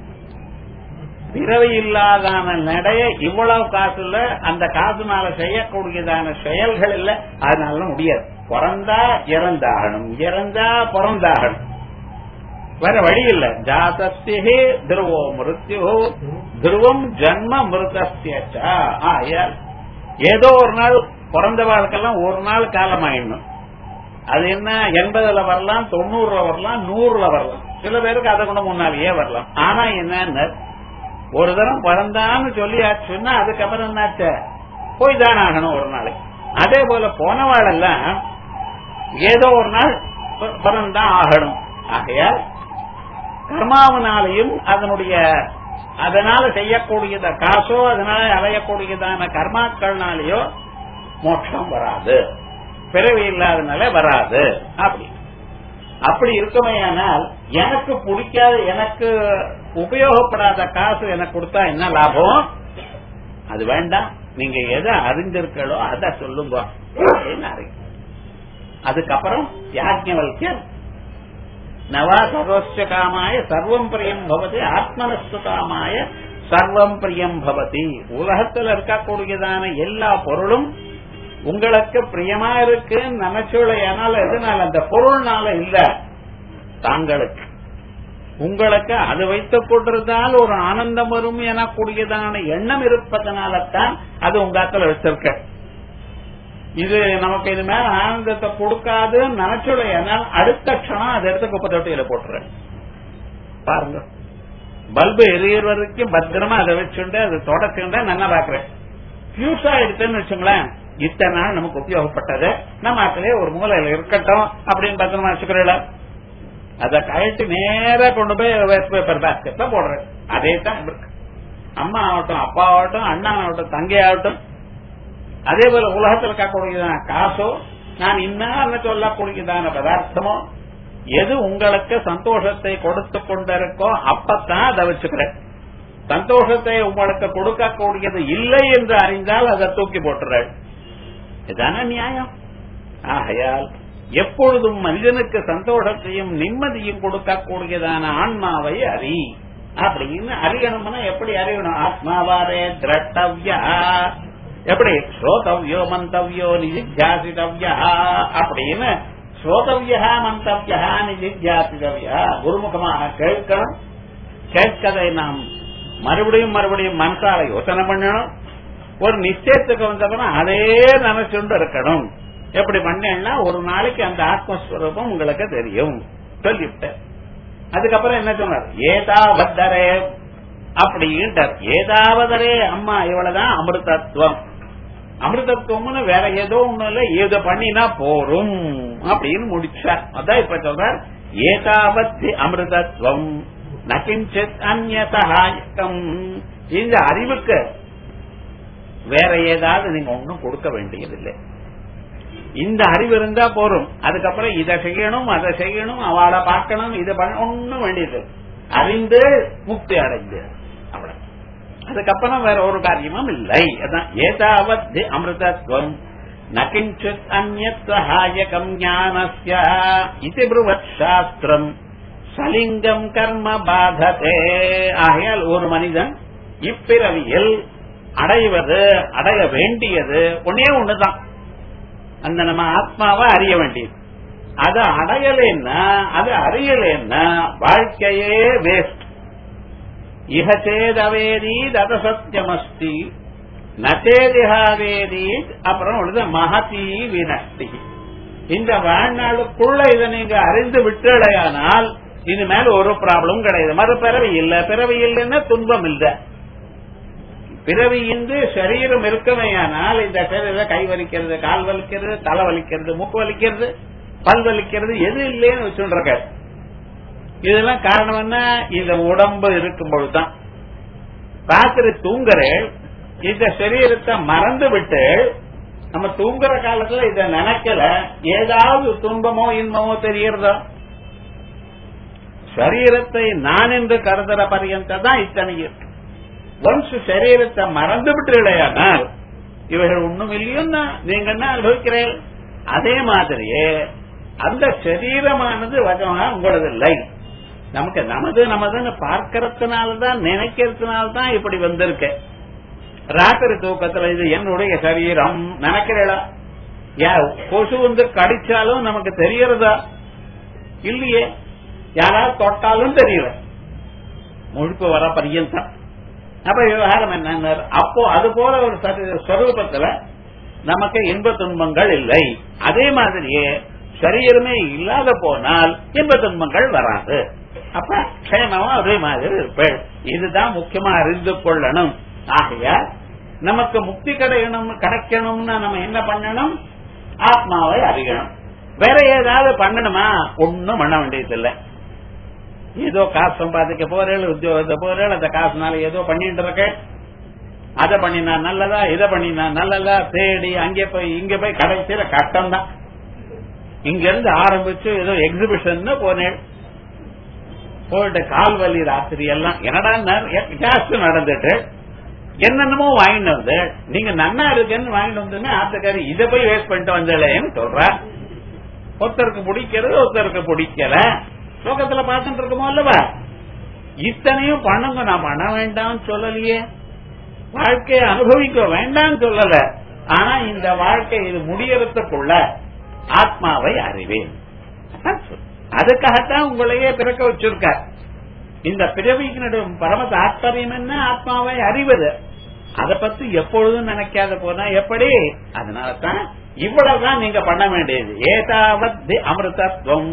பிறவி இல்லாதான நடைய இவ்வளவு காசு இல்ல அந்த காசுனால செய்யக்கூடியதான செயல்கள் இல்ல அதனால முடியாது பிறந்தா இறந்தாகணும் இறந்தா பிறந்தாகணும் வேற வழி இல்ல ஜாதஸ்தியே துருவோ மிருத்யோ துருவம் ஜன்ம மிருதஸ்தியா ஆயால் ஏதோ ஒரு நாள் பிறந்த வாழ்க்கெல்லாம் ஒரு நாள் காலம் ஆயிடணும் அது என்ன எண்பதுல வரலாம் தொண்ணூறுல வரலாம் நூறுல வரலாம் சில பேருக்கு அதை கூட முன்னாலேயே வரலாம் ஆனா என்ன ஒரு தரம் பிறந்தான்னு சொல்லியாச்சுன்னா அதுக்கப்புறம் என்னாச்ச போய் தான் ஆகணும் ஒரு நாளைக்கு அதே போல போனவாளெல்லாம் ஏதோ ஒரு நாள் பிறந்தான் ஆகணும் ஆகையால் கர்மாவினாலையும் அதனுடைய அதனால செய்யக்கூடியத காசோ அதனால அலையக்கூடியதான கர்மாக்கள்னாலேயோ மோட்சம் வராது பிறவி இல்லாதனால வராது அப்படி அப்படி இருக்குமேயானால் எனக்கு பிடிக்காத எனக்கு உபயோகப்படாத காசு எனக்கு கொடுத்தா என்ன லாபம் அது வேண்டாம் நீங்க எதை அறிஞ்சிருக்கோ அத சொல்லுங்க அதுக்கப்புறம் யாஜ்ஞவல்யர் நவா சர்வஸ்ய காமாய சர்வம் பிரியம் பவதி ஆத்மனஸ்து காமாய சர்வம் பிரியம் பவதி உலகத்தில் இருக்கக்கூடியதான எல்லா பொருளும் உங்களுக்கு பிரியமா இருக்குன்னு நினைச்சுடையானால எதனால அந்த பொருள்னால இல்ல தாங்களுக்கு உங்களுக்கு அது வைத்துக் கொண்டிருந்தால் ஒரு ஆனந்தம் வரும் எனக்கூடியதான எண்ணம் இருப்பதனால தான் அது உங்க ஆத்துல வச்சிருக்க இது நமக்கு இது மேல ஆனந்தத்தை கொடுக்காதுன்னு நினைச்சுடைய அடுத்த க்ஷணம் அதை எடுத்து குப்பை தொட்டியில போட்டுறேன் பாருங்க பல்பு எரியற வரைக்கும் பத்திரமா அதை வச்சுட்டு அதை தொடச்சுட்டு நல்லா பாக்குறேன் பியூஸ் ஆயிடுச்சுன்னு வச்சுங்களேன் இத்தனை நாள் நமக்கு உபயோகப்பட்டது நம்ம அதுலயே ஒரு மூலையில இருக்கட்டும் அப்படின்னு பத்திரமா வச்சுக்கிறீங்களா அதை கழட்டி நேரா கொண்டு போய் வேஸ்ட் பேப்பர் பேஸ்கெட்ல போடுறேன் அதே தான் இருக்கு அம்மா ஆகட்டும் அப்பா ஆகட்டும் அண்ணா ஆகட்டும் தங்கை ஆகட்டும் அதே போல உலகத்தில் இருக்கக்கூடியதான காசோ நான் இன்னும் சொல்லக்கூடியதான பதார்த்தமோ எது உங்களுக்கு சந்தோஷத்தை கொடுத்து கொண்டிருக்கோ அப்பத்தான் அதை வச்சுக்கிறேன் சந்தோஷத்தை உங்களுக்கு கொடுக்கக்கூடியது இல்லை என்று அறிந்தால் அதை தூக்கி போட்டுறேன் இதான நியாயம் ஆகையால் எப்பொழுதும் மனிதனுக்கு சந்தோஷத்தையும் நிம்மதியும் கொடுக்கக்கூடியதான ஆன்மாவை அறி அப்படின்னு அறியணும்னா எப்படி அறியணும் ஆத்மாவாரே திரட்டவ்யா எப்படி ஸ்ரோதவ்யோ மந்தவ்யோ நிஜிஜாசிதவ்யா அப்படின்னு ஸ்ரோதவ்யா மந்தவ்யா நிஜிஜாசிதவ்யா குருமுகமாக கேட்கணும் கேட்கதை நாம் மறுபடியும் மறுபடியும் மனசால யோசனை பண்ணணும் ஒரு நிச்சயத்துக்கு வந்தப்பனா அதே நினைச்சுண்டு இருக்கணும் எப்படி பண்ணேன்னா ஒரு நாளைக்கு அந்த ஆத்மஸ்வரூபம் உங்களுக்கு தெரியும் சொல்லிவிட்டேன் அதுக்கப்புறம் என்ன சொன்னார் ஏதாவதரே அப்படின்ட்டார் ஏதாவதரே அம்மா இவ்வளவுதான் அமிர்தத்துவம் அமிர்தத்துவம்னு வேற ஏதோ ஒண்ணு இல்ல ஏதோ பண்ணினா போரும் அப்படின்னு முடிச்சார் அதான் இப்ப சொல்றார் ஏதாவத் அமிர்தத்துவம் நகிஞ்சித் அந்நதாயக்கம் இந்த அறிவுக்கு வேற ஏதாவது நீங்க ஒன்னும் கொடுக்க வேண்டியதில்லை இந்த அறிவு இருந்தா போரும் அதுக்கப்புறம் இதை செய்யணும் அதை செய்யணும் அவளை பார்க்கணும் இதை பண்ண ஒன்னும் வேண்டியது அறிந்து முக்தி அடைந்து அவ்வளவு அதுக்கப்புறம் வேற ஒரு காரியமும் இல்லை அதான் ஏதாவது அமிர்தத்வம் நகிஞ்சித் அந்நத் சகாயகம் ஞானஸ்ய இது பிருவத் சாஸ்திரம் சலிங்கம் கர்ம பாததே ஆகையால் ஒரு மனிதன் இப்பிறவியில் அடைவது அடைய வேண்டியது ஒன்னே ஒண்ணுதான் அந்த நம்ம ஆத்மாவை அறிய வேண்டியது அது அடையலைன்னா அது அறியலைன்னா வாழ்க்கையே வேஸ்ட் இகச்சேதவேதி தத சத்தியமஸ்தி நச்சேதிகாவேதி அப்புறம் உள்ளது மகதி வினஷ்டி இந்த வாழ்நாளுக்குள்ள இதை நீங்க அறிந்து விட்டடையானால் இது மேல ஒரு ப்ராப்ளம் கிடையாது மறு பிறவி இல்ல பிறவி இல்லைன்னா துன்பம் இல்லை பிறவி இன்று சரீரம் இருக்கமையானால் இந்த சரீர கை வலிக்கிறது கால் வலிக்கிறது தலை வலிக்கிறது மூக்கு வலிக்கிறது பல் வலிக்கிறது எது இல்லைன்னு வச்சுருக்க இதெல்லாம் காரணம் என்ன இந்த உடம்பு இருக்கும் பொழுதுதான் ராத்திரி தூங்குறேன் இந்த சரீரத்தை மறந்து விட்டு நம்ம தூங்குற காலத்துல இத நினைக்கல ஏதாவது துன்பமோ இன்பமோ தெரியறதோ சரீரத்தை நான் என்று கருதுற பரியந்த தான் இத்தனை இருக்கு ஒன்ஸ் சரீரத்தை மறந்து விட்டுலையானால் இவைகள் ஒண்ணும் இல்லையோன்னா நீங்க என்ன அனுபவிக்கிறேன் அதே மாதிரியே அந்த சரீரமானது வகமா உங்களது இல்லை நமக்கு நமது நமதுன்னு பார்க்கறதுனாலதான் நினைக்கிறதுனால்தான் இப்படி வந்திருக்கு ராத்திரி தூக்கத்துல இது என்னுடைய சரீரம் நினைக்கிறீளா யா கொசு வந்து கடிச்சாலும் நமக்கு தெரியறதா இல்லையே யாராவது தொட்டாலும் தெரியல முழுப்பு வர பரியந்தம் அப்ப விவகாரம் என்ன அப்போ அது போல ஒரு ஸ்வரூபத்துல நமக்கு இன்ப துன்பங்கள் இல்லை அதே மாதிரியே சரீரமே இல்லாத போனால் இன்ப துன்பங்கள் வராது அப்ப க்ஷேமமா அதே மாதிரி இருப்பேன் இதுதான் முக்கியமா அறிந்து கொள்ளணும் ஆகையா நமக்கு முக்தி கிடைக்கணும் கிடைக்கணும்னா நம்ம என்ன பண்ணணும் ஆத்மாவை அறியணும் வேற ஏதாவது பண்ணணுமா ஒன்னும் பண்ண வேண்டியதில்லை ஏதோ காசு சம்பாதிக்க போறேன் உத்தியோகத்தை போறேன் அந்த காசுனால ஏதோ பண்ணிட்டு இருக்க அதை பண்ணினா நல்லதா இதை பண்ணினா நல்லதா தேடி அங்கே போய் இங்க போய் கடைசியில கஷ்டம் தான் இங்க இருந்து ஆரம்பிச்சு ஏதோ எக்ஸிபிஷன் போனேன் போயிட்டு கால் வலி ராத்திரி எல்லாம் என்னடா ஜாஸ்தி நடந்துட்டு என்னென்னமோ வாங்கிட்டு வந்து நீங்க நன்னா இருக்குன்னு வாங்கிட்டு வந்து ஆத்துக்காரி இதை போய் வேஸ்ட் பண்ணிட்டு வந்தேன்னு சொல்ற ஒருத்தருக்கு பிடிக்கிறது ஒருத்தருக்கு பிடிக்கல லோகத்துல பார்த்துட்டு இருக்கோமோ அல்லவா இத்தனையும் பண்ணுங்க நான் பண்ண வேண்டாம்னு சொல்லலையே வாழ்க்கையை அனுபவிக்க வேண்டாம்னு சொல்லல ஆனா இந்த வாழ்க்கை இது முடியறதுக்குள்ள ஆத்மாவை அறிவேன் அதுக்காகத்தான் உங்களையே பிறக்க வச்சிருக்க இந்த பிறவிக்கினுடைய பரம தாத்பரியம் என்ன ஆத்மாவை அறிவது அதை பத்தி எப்பொழுதும் நினைக்காத போனா எப்படி அதனாலதான் இவ்வளவுதான் நீங்க பண்ண வேண்டியது ஏதாவது அமிர்தத்துவம்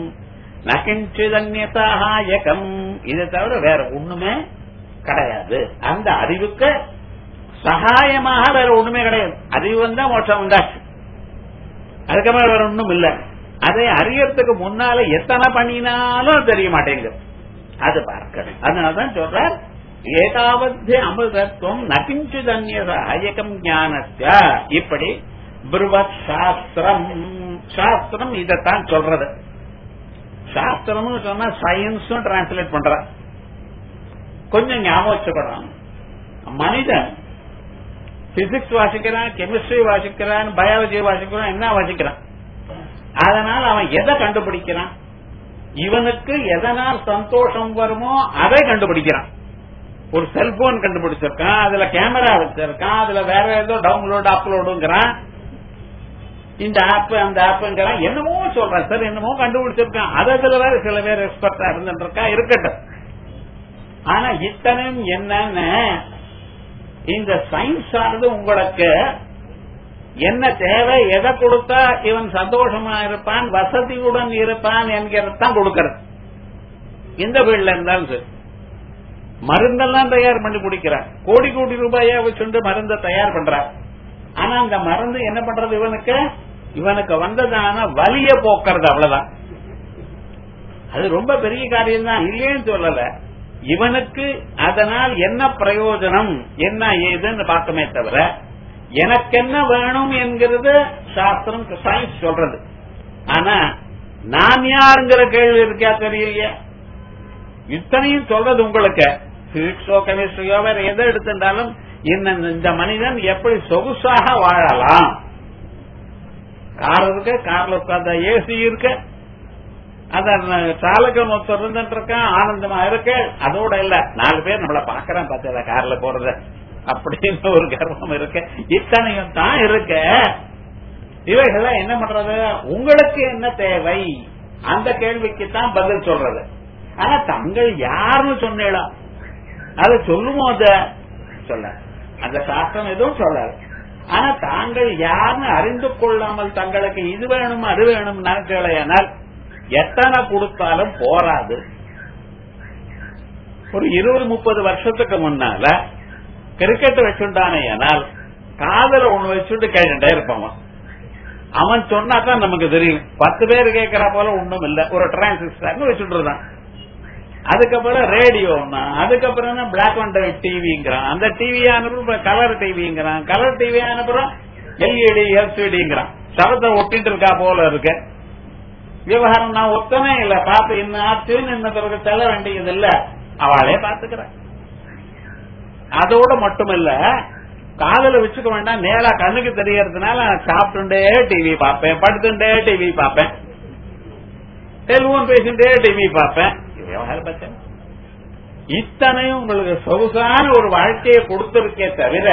நகிஞ்சிதன்யதாயகம் இதை தவிர வேற ஒண்ணுமே கிடையாது அந்த அறிவுக்கு சகாயமாக வேற ஒண்ணுமே கிடையாது அறிவு வந்தா மோட்சம் வந்தாச்சு அதுக்கப்புறம் வேற ஒண்ணும் இல்ல அதை அறியறதுக்கு முன்னால எத்தனை பண்ணினாலும் தெரிய மாட்டேங்குது அது பார்க்கணும் அதனாலதான் சொல்றார் ஏதாவது அமிர்தத்துவம் நகிஞ்சிதன்யதாயகம் ஞானஸ்ய இப்படி பிருவத் சாஸ்திரம் சாஸ்திரம் இதைத்தான் சொல்றது சாஸ்திரம்னு சொன்னா சயின்ஸும் டிரான்ஸ்லேட் பண்ற கொஞ்சம் ஞாபகம் வச்சுக்கணும் மனிதன் பிசிக்ஸ் வாசிக்கிறான் கெமிஸ்ட்ரி வாசிக்கிறான் பயாலஜி வாசிக்கிறான் என்ன வாசிக்கிறான் அதனால அவன் எதை கண்டுபிடிக்கிறான் இவனுக்கு எதனால் சந்தோஷம் வருமோ அதை கண்டுபிடிக்கிறான் ஒரு செல்போன் கண்டுபிடிச்சிருக்கான் அதுல கேமரா வச்சிருக்கான் அதுல வேற ஏதோ டவுன்லோடு அப்லோடுங்கிறான் இந்த ஆப் அந்த ஆப்ங்கிறான் என்னமோ சொல்றான் சார் என்னமோ கண்டுபிடிச்சிருக்கான் அதுல வேற சில பேர் எக்ஸ்பர்ட்டா இருந்துட்டு இருக்கா இருக்கட்டும் ஆனா இத்தனையும் என்னன்னு இந்த சயின்ஸ் ஆனது உங்களுக்கு என்ன தேவை எதை கொடுத்தா இவன் சந்தோஷமா இருப்பான் வசதியுடன் இருப்பான் என்கிறதான் கொடுக்கறது இந்த வீடுல இருந்தாலும் சரி மருந்தெல்லாம் தயார் பண்ணி குடிக்கிறான் கோடி கோடி ரூபாயா வச்சுண்டு மருந்தை தயார் பண்றான் ஆனா அந்த மருந்து என்ன பண்றது இவனுக்கு இவனுக்கு வந்ததான வலிய போக்குறது அவ்வளவுதான் அது ரொம்ப பெரிய காரியம் தான் இல்லைன்னு சொல்லல இவனுக்கு அதனால் என்ன பிரயோஜனம் என்ன ஏதுன்னு பார்க்கமே தவிர எனக்கு என்ன வேணும் என்கிறது சாஸ்திரம் சயின்ஸ் சொல்றது ஆனா நான் யாருங்கிற கேள்வி இருக்கா தெரியலையே இத்தனையும் சொல்றது உங்களுக்கு பிசிக்ஸோ கெமிஸ்ட்ரியோ வேற எதை எடுத்துட்டாலும் இந்த மனிதன் எப்படி சொகுசாக வாழலாம் கார் இருக்கு கார்ல உட்கார்ந்த ஏசி இருக்கு அத சாலகம் ஒருத்தர் இருந்துட்டு இருக்கான் ஆனந்தமா இருக்கு அதோட இல்ல நாலு பேர் நம்மள பாக்குறான் பார்த்தா கார்ல போறது அப்படின்னு ஒரு கர்வம் இருக்கு இத்தனையும் தான் இருக்கு இவைகள்லாம் என்ன பண்றது உங்களுக்கு என்ன தேவை அந்த கேள்விக்கு தான் பதில் சொல்றது ஆனா தங்கள் யாருன்னு சொன்னேடா அதை சொல்லுமோ அத சொல்ல அந்த சாஸ்திரம் எதுவும் சொல்லாது ஆனா தாங்கள் யாருன்னு அறிந்து கொள்ளாமல் தங்களுக்கு இது வேணும் அது வேணும் நினைச்சலையானால் எத்தனை கொடுத்தாலும் போராது ஒரு இருபது முப்பது வருஷத்துக்கு முன்னால கிரிக்கெட் வச்சுட்டானே ஆனால் காதல ஒண்ணு வச்சுட்டு கேட்டுட்டே இருப்பான் அவன் சொன்னாதான் நமக்கு தெரியும் பத்து பேர் கேட்கற போல ஒண்ணும் இல்ல ஒரு டிரான்சிஸ்டர் வச்சுட்டு இருந்தான் அதுக்கப்புறம் ரேடியோன்னா அதுக்கப்புறம் பிளாக் அண்ட் ஒயிட் டிவிங்கிறான் அந்த டிவி அனுப்புறம் கலர் டிவிங்கிறான் கலர் டிவி அனுப்புறம் எல்இடி எல்சிடிங்கிறான் சரத்தை ஒட்டிட்டு இருக்கா போல இருக்கு விவகாரம் நான் ஒத்தனே இல்ல பார்த்து என்ன ஆச்சுன்னு என்ன பிறகு செல்ல வேண்டியது இல்ல அவளே பாத்துக்கிறேன் அதோட மட்டுமில்ல காதல வச்சுக்க வேண்டாம் நேரா கண்ணுக்கு தெரியறதுனால சாப்பிட்டுட்டே டிவி பார்ப்பேன் படுத்துட்டே டிவி பார்ப்பேன் டெலிபோன் பேசிட்டே டிவி பார்ப்பேன் விவகாரம் பச்சை இத்தனையும் உங்களுக்கு சொகுசான ஒரு வாழ்க்கையை கொடுத்திருக்கே தவிர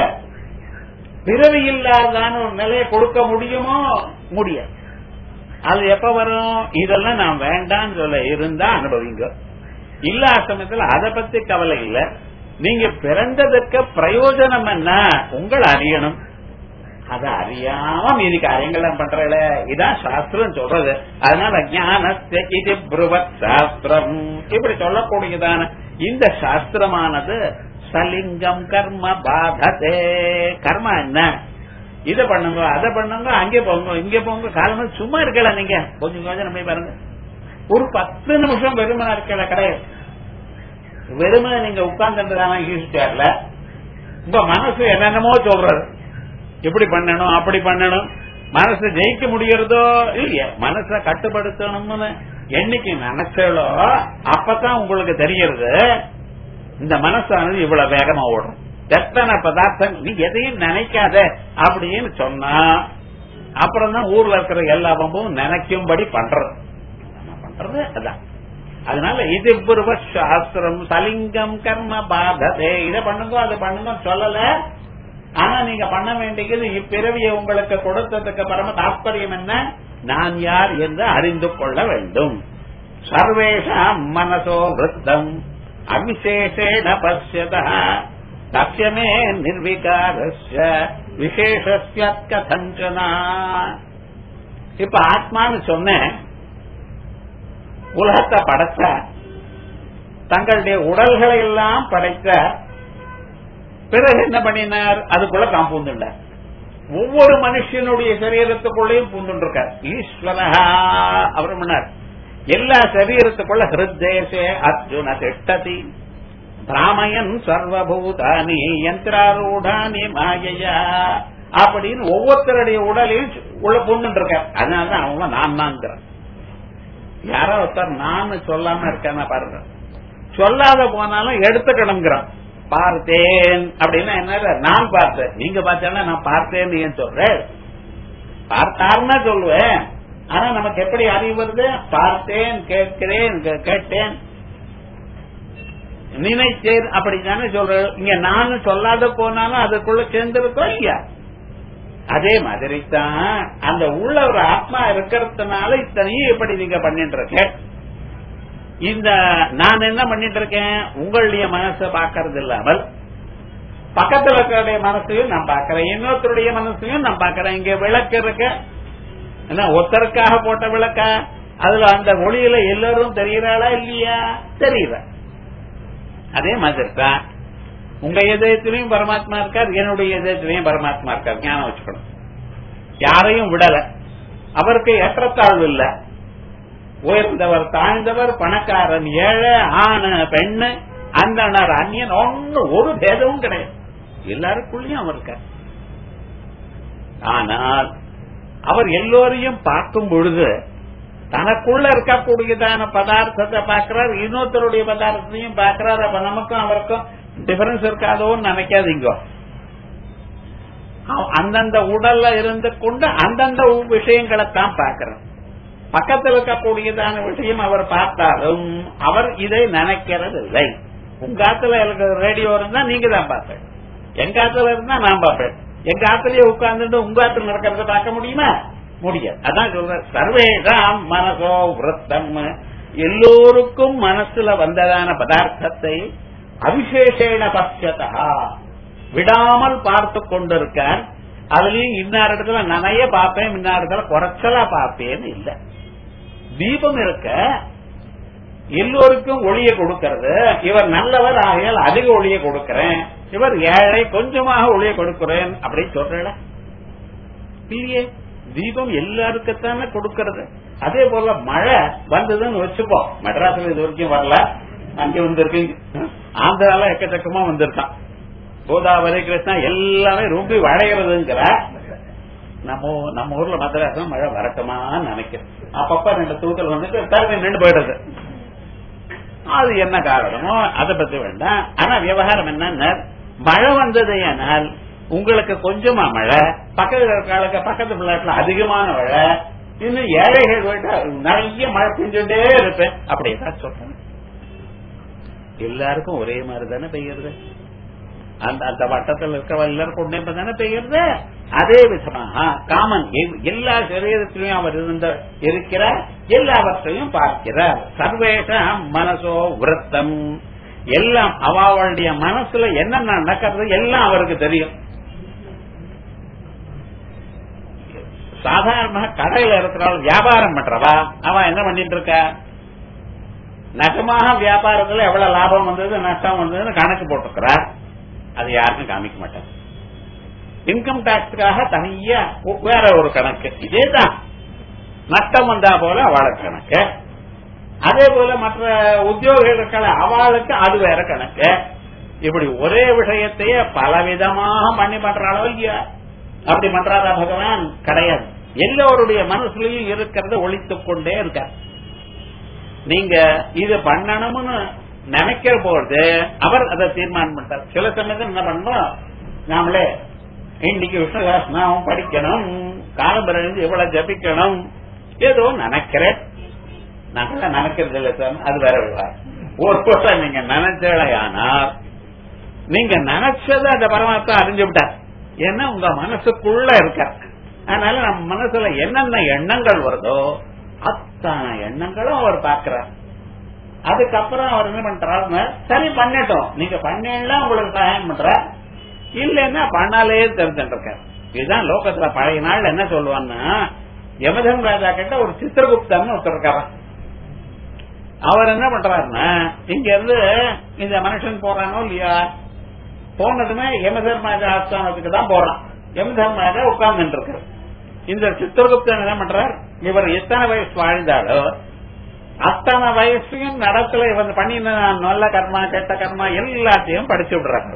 பிறவி இல்லாதான ஒரு நிலையை கொடுக்க முடியுமோ முடியாது அது எப்ப வரும் இதெல்லாம் நான் வேண்டாம்னு சொல்ல இருந்தா அனுபவிங்க இல்லாத சமயத்துல அதை பத்தி கவலை இல்ல நீங்க பிறந்ததுக்கு பிரயோஜனம் என்ன உங்கள் அறியணும் அதை அறியாம மீதி காரியங்கள் பண்றல இதான் சாஸ்திரம் சொல்றது அதனால ஞானஸ்ய இது புருவத் சாஸ்திரம் இப்படி சொல்லக்கூடியதான இந்த சாஸ்திரமானது சலிங்கம் கர்ம பாததே கர்மா என்ன இதை பண்ணுங்க அதை பண்ணுங்க அங்கே போங்க இங்க போங்க காலம் சும்மா இருக்கல நீங்க கொஞ்சம் கொஞ்சம் நம்ம பாருங்க ஒரு பத்து நிமிஷம் வெறுமனா இருக்கல கிடையாது வெறுமனை நீங்க உட்கார்ந்துருந்தாங்க ஈஸ்டர்ல உங்க மனசு என்னென்னமோ சொல்றது எப்படி பண்ணணும் அப்படி பண்ணணும் மனசு ஜெயிக்க முடியறதோ இல்லையா மனச கட்டுப்படுத்தணும்னு என்னைக்கு நினைச்சாலோ அப்பதான் உங்களுக்கு தெரியறது இந்த மனசானது இவ்வளவு வேகமா ஓடும் எத்தனை பதார்த்தம் நீ எதையும் நினைக்காத அப்படின்னு சொன்னா அப்புறம் தான் ஊர்ல இருக்கிற எல்லா பம்பும் நினைக்கும்படி பண்றது பண்றது அதான் அதனால இது பூர்வ சாஸ்திரம் சலிங்கம் கர்ம பாததே இதை பண்ணுங்க அதை பண்ணுங்க சொல்லல ஆனா நீங்க பண்ண வேண்டியது இப்பிறவியை உங்களுக்கு கொடுத்ததுக்கு பரம தாற்பயம் என்ன நான் யார் என்று அறிந்து கொள்ள வேண்டும் சர்வேஷாம் மனசோ விருத்தம் அவிசேஷேண பசியத தஸ்யமே நிர்விகாரஸ்ய விசேஷஸ்ய கதஞ்சனா இப்ப ஆத்மான்னு சொன்னேன் உலகத்தை படைச்ச தங்களுடைய உடல்களை எல்லாம் படைத்த பிறகு என்ன பண்ணினார் அதுக்குள்ள தான் பூந்துண்டார் ஒவ்வொரு மனுஷனுடைய சரீரத்துக்குள்ளேயும் பூந்துட்டு இருக்கார் ஈஸ்வரஹா அவர் பண்ணார் எல்லா சரீரத்துக்குள்ள ஹிருத்தேசே அர்ஜுன திட்டதி பிராமயன் சர்வபூதானி யந்திராரூடானி மாயையா அப்படின்னு ஒவ்வொருத்தருடைய உடலையும் உள்ள பூந்துட்டு இருக்கார் அதனாலதான் அவங்க நான் நான்கிறான் யாரோ ஒருத்தர் நான் சொல்லாம இருக்கான பாருங்க சொல்லாத போனாலும் எடுத்துக்கணுங்கிறான் பார்த்தேன் அப்படின்னா என்ன நான் பார்த்தேன் நீங்க பார்த்தேன்னா நான் பார்த்தேன்னு ஏன் சொல்றேன் பார்த்தாருன்னா சொல்லுவேன் ஆனா நமக்கு எப்படி அறிவு வருது பார்த்தேன் கேட்கிறேன் கே- கேட்டேன் நினைத்தேன் அப்படித்தானே சொல்ற இங்க நான் சொல்லாத போனாலும் அதுக்குள்ள சேர்ந்திருக்கோம் இல்லையா அதே மாதிரி தான் அந்த உள்ள ஒரு ஆத்மா இருக்கிறதுனால இத்தனையும் இப்படி நீங்க பண்ணிட்டு இருக்க இந்த நான் என்ன பண்ணிட்டு இருக்கேன் உங்களுடைய மனசை பாக்கறது இல்லாமல் பக்கத்துல இருக்கிற மனசையும் நான் பாக்கிறேன் இன்னொருத்தருடைய மனசையும் நான் பாக்கிறேன் இங்க விளக்கு இருக்க என்ன ஒருத்தருக்காக போட்ட விளக்கா அதுல அந்த ஒளியில எல்லாரும் தெரியறாளா இல்லையா தெரியல அதே மாதிரி தான் உங்க இதயத்திலையும் பரமாத்மா இருக்கார் என்னுடைய இதயத்திலையும் பரமாத்மா இருக்கார் ஞானம் வச்சுக்கணும் யாரையும் விடல அவருக்கு ஏற்றத்தாழ்வு இல்ல உயர்ந்தவர் தாழ்ந்தவர் பணக்காரன் ஏழை ஆணு பெண்ணு அந்தனர் அந்நியன் ஒன்னு ஒரு பேதமும் கிடையாது எல்லாருக்குள்ளயும் அவர் இருக்கார் ஆனால் அவர் எல்லோரையும் பார்க்கும் பொழுது தனக்குள்ள இருக்கக்கூடியதான பதார்த்தத்தை பார்க்கிறார் இன்னொருத்தருடைய பதார்த்தத்தையும் பார்க்கிறார் அப்ப நமக்கும் அவருக்கும் டிஃபரன்ஸ் இருக்காதோன்னு நினைக்காதீங்க அவ- அந்தந்த உடல்ல இருந்து கொண்டு அந்தந்த விஷயங்களைத்தான் பார்க்கிறார் பக்கத்தில் இருக்கக்கூடியதான விஷயம் அவர் பார்த்தாலும் அவர் இதை நினைக்கிறது இல்லை உங்க ஆத்துல எனக்கு ரேடியோ இருந்தா நீங்க தான் பார்ப்பேன் எங்க ஆத்துல இருந்தா நான் பார்ப்பேன் எங்க ஆத்திலேயே உட்கார்ந்துட்டு உங்க ஆத்துல நடக்கிறத பார்க்க முடியுமா முடியாது அதான் சொல்ற சர்வேதாம் மனசோ விரத்தம் எல்லோருக்கும் மனசுல வந்ததான பதார்த்தத்தை அவிசேஷேன பட்சதா விடாமல் பார்த்து கொண்டிருக்கார் அதுலயும் இன்னார் இடத்துல நிறைய பார்ப்பேன் இன்னார் இடத்துல குறைச்சலா பார்ப்பேன்னு இல்ல தீபம் இருக்க எல்லோருக்கும் ஒளியை கொடுக்கிறது இவர் நல்லவர் ஆகையால் அதிக ஒளியை கொடுக்கிறேன் இவர் ஏழை கொஞ்சமாக ஒளியை கொடுக்கிறேன் அப்படின்னு சொல்றேன் இல்லையே தீபம் எல்லாருக்குத்தானே கொடுக்கறது அதே போல மழை வந்ததுன்னு வச்சுப்போம் மெட்ராஸ்ல இது வரைக்கும் வரல அங்க வந்திருக்கு ஆந்திரால எக்கச்சக்கமா வந்திருக்கான் கோதாவரி கிருஷ்ணா எல்லாமே ரொம்ப வளைகிறதுங்கிற நம்ம நம்ம ஊர்ல மദ്രാസുம் மழை வரட்டுமான்னு நினைக்கிறேன் அப்பப்ப ரெண்டு தூக்கல் வந்துட்டு தரவை நின்று போயிடுறது அது என்ன காரணமோ அதை பத்தி வேண்டாம் ஆனா விவகாரம் என்னன்னா மழை வந்தது ஆனால் உங்களுக்கு கொஞ்சமா மழை பக்கத்துல இருக்க பக்கத்து பிள்ளைல அதிகமான மழை இன்னும் ஏழைகள் வீட்டா நிறைய மழை பெஞ்சுட்டே இருப்பேன் அப்படியேதான் சொல்றேன் எல்லாருக்கும் ஒரே மாதிரி தானே பெய்யுறது அந்த அந்த வட்டத்தில் இருக்கிற எல்லாருக்கும் ஒன்னே தானே பெய்யுறது அதே விதமாக காமன் எ- எல்லா சரீரத்திலையும் அவர் இருந்த இருக்கிறார் எல்லாவற்றையும் பார்க்கிறார் சர்வேஷ மனசோ விரத்தம் எல்லாம் அவளுடைய மனசுல என்ன நடக்கிறது எல்லாம் அவருக்கு தெரியும் சாதாரண கடையில இருக்கிறவள் வியாபாரம் பண்றவா அவன் என்ன பண்ணிட்டு இருக்கா நகமாக வியாபாரத்துல எவ்வளவு லாபம் வந்தது நஷ்டம் வந்ததுன்னு கணக்கு போட்டுக்கிறார் அது யாருக்கும் காமிக்க மாட்டார் இன்கம் டாக்ஸுக்காக தனியா வேற ஒரு கணக்கு இதேதான் நஷ்டம் வந்தா போல அவளுக்கு கணக்கு அதே போல மற்ற உத்தியோகிகள் அவளுக்கு அது வேற கணக்கு இப்படி ஒரே விஷயத்தையே பலவிதமாக பண்ணி பண்ற அளவு இல்லையா அப்படி பண்றாரா பகவான் கிடையாது எல்லோருடைய மனசுலயும் இருக்கிறத ஒழித்துக் கொண்டே இருக்கார் நீங்க இது பண்ணணும்னு நினைக்கிற பொழுது அவர் அதை தீர்மானம் பண்றார் சில சமயத்தில் என்ன பண்றோம் நாமளே இன்னைக்கு விஷ்ணுதாசனாவும் படிக்கணும் காலம்பரம் எவ்வளவு ஜபிக்கணும் ஏதோ நினைக்கிறேன் நல்லா நினைக்கிறது இல்லை சார் அது வேற விவகாரம் ஒரு வருஷம் நீங்க நினைச்சலையானால் நீங்க நினைச்சதை அந்த பரமாத்மா அறிஞ்சு விட்டார் ஏன்னா உங்க மனசுக்குள்ள இருக்க அதனால நம்ம மனசுல என்னென்ன எண்ணங்கள் வருதோ அத்தனை எண்ணங்களும் அவர் பார்க்கிறார் அதுக்கப்புறம் அவர் என்ன பண்றாருன்னு சரி பண்ணட்டும் நீங்க பண்ணலாம் உங்களுக்கு சகாயம் பண்ற இல்லைன்னா பண்ணாலே தெரிஞ்சுட்டு இருக்காரு இதுதான் லோகத்துல பழைய நாள் என்ன சொல்லுவான்னா யமதன் ராஜா கிட்ட ஒரு சித்திரகுப்தன் ஒருத்தர் இருக்காராம் அவர் என்ன பண்றாருன்னா இங்க இருந்து இந்த மனுஷன் போறானோ இல்லையா போனதுமே யமதர்மராஜா ஆஸ்தானத்துக்கு தான் போறான் யமதர்மராஜா உட்கார்ந்து இருக்காரு இந்த சித்திரகுப்தன் என்ன பண்றார் இவர் எத்தனை வயசு வாழ்ந்தாலோ அத்தனை வயசையும் நடத்துல இவன் பண்ணின நல்ல கர்மா கெட்ட கர்மா எல்லாத்தையும் படிச்சு விடுறாங்க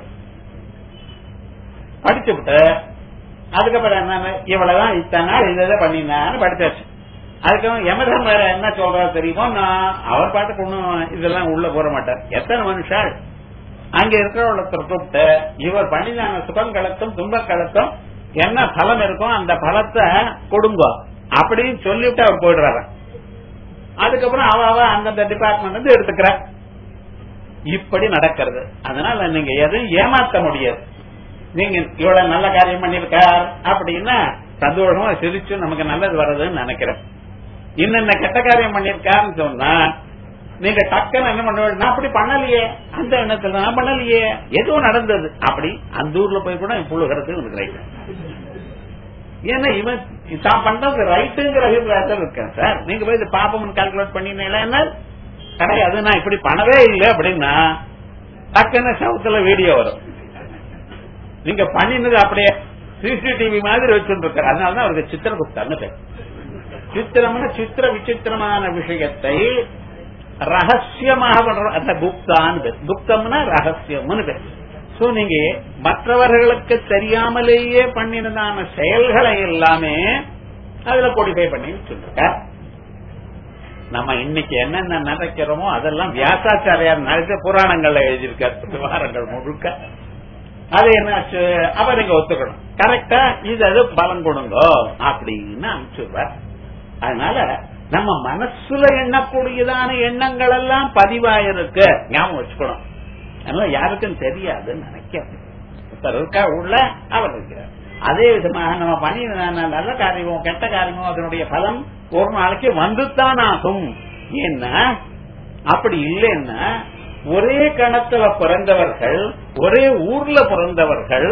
படிச்சு விட்டு அதுக்கப்புறம் என்ன இவ்வளவுதான் இத்தனை நாள் இதை பண்ணினான்னு படிச்சாச்சு அதுக்கப்புறம் யமதம் வேற என்ன சொல்றாரு தெரியுமோ நான் அவர் பாட்டுக்கு ஒண்ணும் இதெல்லாம் உள்ள போற மாட்டார் எத்தனை மனுஷால் அங்க இருக்கிறவளத்தை கூப்பிட்டு இவர் பண்ணினான சுகங்களுக்கும் துன்பங்களுக்கும் என்ன பலம் இருக்கும் அந்த பலத்தை கொடுங்க அப்படின்னு சொல்லிவிட்டு அவர் போயிடுறாரு அதுக்கப்புறம் அவ அவ அந்தந்த டிபார்ட்மெண்ட் வந்து எடுத்துக்கிற இப்படி நடக்கிறது அதனால நீங்க எதையும் ஏமாத்த முடியாது நீங்க இவ்வளவு நல்ல காரியம் பண்ணிருக்கார் அப்படின்னா சந்தோஷமா சிரிச்சு நமக்கு நல்லது வர்றதுன்னு நினைக்கிறேன் இன்னென்ன கெட்ட காரியம் பண்ணிருக்காருன்னு சொன்னா நீங்க டக்குன்னு என்ன பண்ண நான் அப்படி பண்ணலையே அந்த எண்ணத்துல நான் பண்ணலையே எதுவும் நடந்தது அப்படி அந்த ஊர்ல போய் கூட புழுகிறது உனக்கு ரைட் ஏன்னா இவன் தான் பண்றது ரைட்டுங்கிற அபிப்பிராயத்தில் இருக்கேன் சார் நீங்க போய் இது பாப்பம்னு கால்குலேட் பண்ணினீங்களா என்ன கிடையாது நான் இப்படி பண்ணவே இல்லை அப்படின்னா டக்குன்னு சவுத்துல வீடியோ வரும் நீங்க பண்ணினது அப்படியே சிசிடிவி மாதிரி வச்சுட்டு இருக்காரு அதனாலதான் அவருக்கு சித்திரகுப்தர்னு பேர் சித்திரம்னு சித்திர விசித்திரமான விஷயத்தை ரகசியமாக பண்ற அந்த குப்தான்னு பேர் குப்தம்னா ரகசியம்னு பேர் சோ நீங்க மற்றவர்களுக்கு தெரியாமலேயே பண்ணினதான செயல்களை எல்லாமே அதுல கோடிஃபை பண்ணி சொல்லிருக்க நம்ம இன்னைக்கு என்னென்ன நினைக்கிறோமோ அதெல்லாம் வியாசாச்சாரியார் நினைச்ச புராணங்கள்ல எழுதியிருக்கார் விவகாரங்கள் முழுக்க அது என்னாச்சு அவர் இங்க ஒத்துக்கணும் கரெக்டா இது அது பலன் கொடுங்க அப்படின்னு அனுப்பிச்சுடுவார் அதனால நம்ம மனசுல எண்ணக்கூடியதான எண்ணங்கள் எல்லாம் பதிவாயிருக்கு ஞாபகம் வச்சுக்கணும் அதனால யாருக்கும் தெரியாதுன்னு நினைக்கிறேன் ஒருத்தர் இருக்கா உள்ள அவர் இருக்கிறார் அதே விதமாக நம்ம பண்ணின நல்ல காரியமோ கெட்ட காரியமோ அதனுடைய பலம் ஒரு நாளைக்கு வந்துத்தான் ஆகும் ஏன்னா அப்படி இல்லைன்னா ஒரே கணத்துல பிறந்தவர்கள் ஒரே ஊர்ல பிறந்தவர்கள்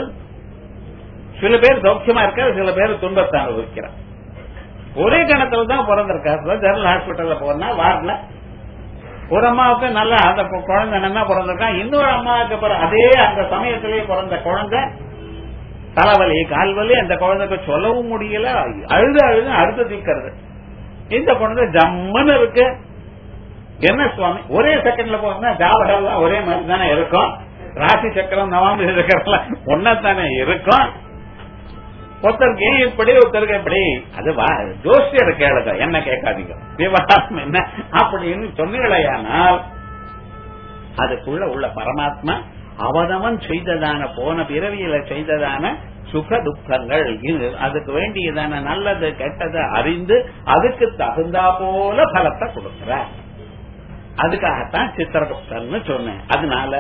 சில பேர் சௌக்கியமா இருக்காரு சில பேர் துன்பத்தை அனுபவிக்கிறார் ஒரே கணத்துல தான் பிறந்திருக்காரு ஜெனரல் ஹாஸ்பிட்டல்ல போனா வார்டுல ஒரு அம்மாவுக்கு நல்லா அந்த குழந்தை நல்லா பிறந்திருக்கான் இன்னொரு அம்மாவுக்கு பிற- அதே அந்த சமயத்திலேயே பிறந்த குழந்தை தலைவலி கால்வலி அந்த குழந்தைக்கு சொல்லவும் முடியல அழுது அழுது அழுது தீக்கிறது இந்த குழந்தை ஜம்முன்னு இருக்கு என்ன சுவாமி ஒரே செகண்ட்ல போனா ஜாவகெல்லாம் ஒரே மாதிரி தானே இருக்கும் ராசி சக்கரம் நவாமி சக்கரம் ஒன்னதானே இருக்கும் ஒருத்தருக்கு ஏன் இப்படி ஒருத்தருக்கு எப்படி அது வா- ஜோசியர் கேளுங்க என்ன கேட்காதீங்க விவகாரம் என்ன அப்படின்னு சொன்னீங்களேயானால் அதுக்குள்ள உள்ள பரமாத்மா அவனவன் செய்ததான போன பிறவியில செய்ததான சுக துக்கங்கள் இது அதுக்கு வேண்டியதான நல்லது கெட்டது அறிந்து அதுக்கு தகுந்தா போல பலத்தை கொடுக்கிறார் அதுக்காகத்தான் சித்திரகுப்தன்னு சொன்னேன் அதனால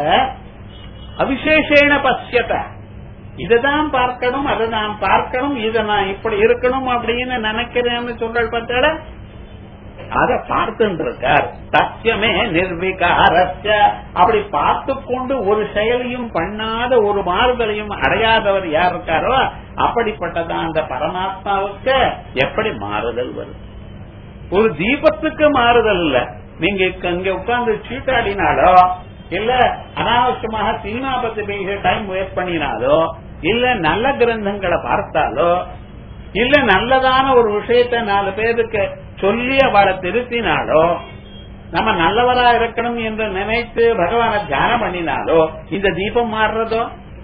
அவிசேஷேன பசியத்தை இததான் பார்க்கணும் அதை நான் பார்க்கணும் இதை நான் இப்படி இருக்கணும் அப்படின்னு நினைக்கிறேன்னு சொல்றல் பார்த்தால அதை பார்த்துட்டு இருக்கார் சத்தியமே நிர்விகாரஸ்ய அப்படி பார்த்து கொண்டு ஒரு செயலையும் பண்ணாத ஒரு மாறுதலையும் அடையாதவர் யார் இருக்காரோ அப்படிப்பட்டதான் அந்த பரமாத்மாவுக்கு எப்படி மாறுதல் வரும் ஒரு தீபத்துக்கு மாறுதல் இல்ல நீங்க இங்க- இங்க உட்கார்ந்து சீட்டாடினாலோ இல்ல அனாவசியமாக சினிமா பத்தி பேச டைம் வேஸ்ட் பண்ணினாலோ இல்ல நல்ல கிரந்தங்களை பார்த்தாலோ இல்ல நல்லதான ஒரு விஷயத்தை நாலு பேருக்கு சொல்லி அவளை திருத்தினாலோ நம்ம நல்லவரா இருக்கணும் என்று நினைத்து பகவானை தியானம் பண்ணினாலோ இந்த தீபம் மாறுறதோ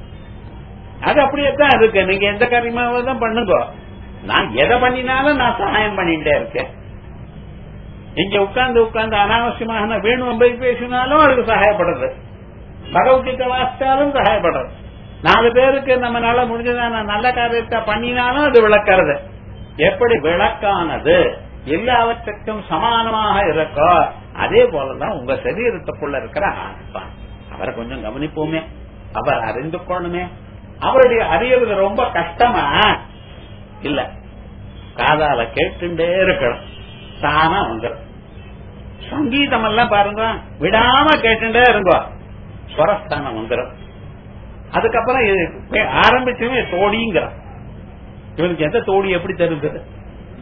அது அப்படியே தான் இருக்கு நீங்க எந்த காரியமாக தான் பண்ணுங்க நான் எதை பண்ணினாலும் நான் சகாயம் பண்ணிட்டே இருக்கேன் இங்க உட்கார்ந்து உட்கார்ந்து அனாவசியமாக வேணும் போய் பேசினாலும் அதுக்கு சகாயப்படுறது பகவத்கீதை வாசித்தாலும் சகாயப்படுறது நாலு பேருக்கு நம்மளால முடிஞ்சதான நல்ல காரியத்தை பண்ணினாலும் அது விளக்கிறது எப்படி விளக்கானது எல்லாவற்றுக்கும் சமானமாக இருக்கோ அதே போலதான் உங்க சரீரத்துக்குள்ள இருக்கிற ஆத்மா அவரை கொஞ்சம் கவனிப்போமே அவர் அறிந்து கொள்ளணுமே அவருடைய அறியறது ரொம்ப கஷ்டமா இல்ல காதால கேட்டுட்டே இருக்கணும் தானா வந்துடும் சங்கீதம் எல்லாம் பாருங்க விடாம கேட்டுட்டே இருங்கோ ஸ்வரஸ்தானம் வந்துடும் அதுக்கப்புறம் இது ஆரம்பிச்சுமே தோடிங்கிறான் இவனுக்கு எந்த தோடி எப்படி தெரிஞ்சது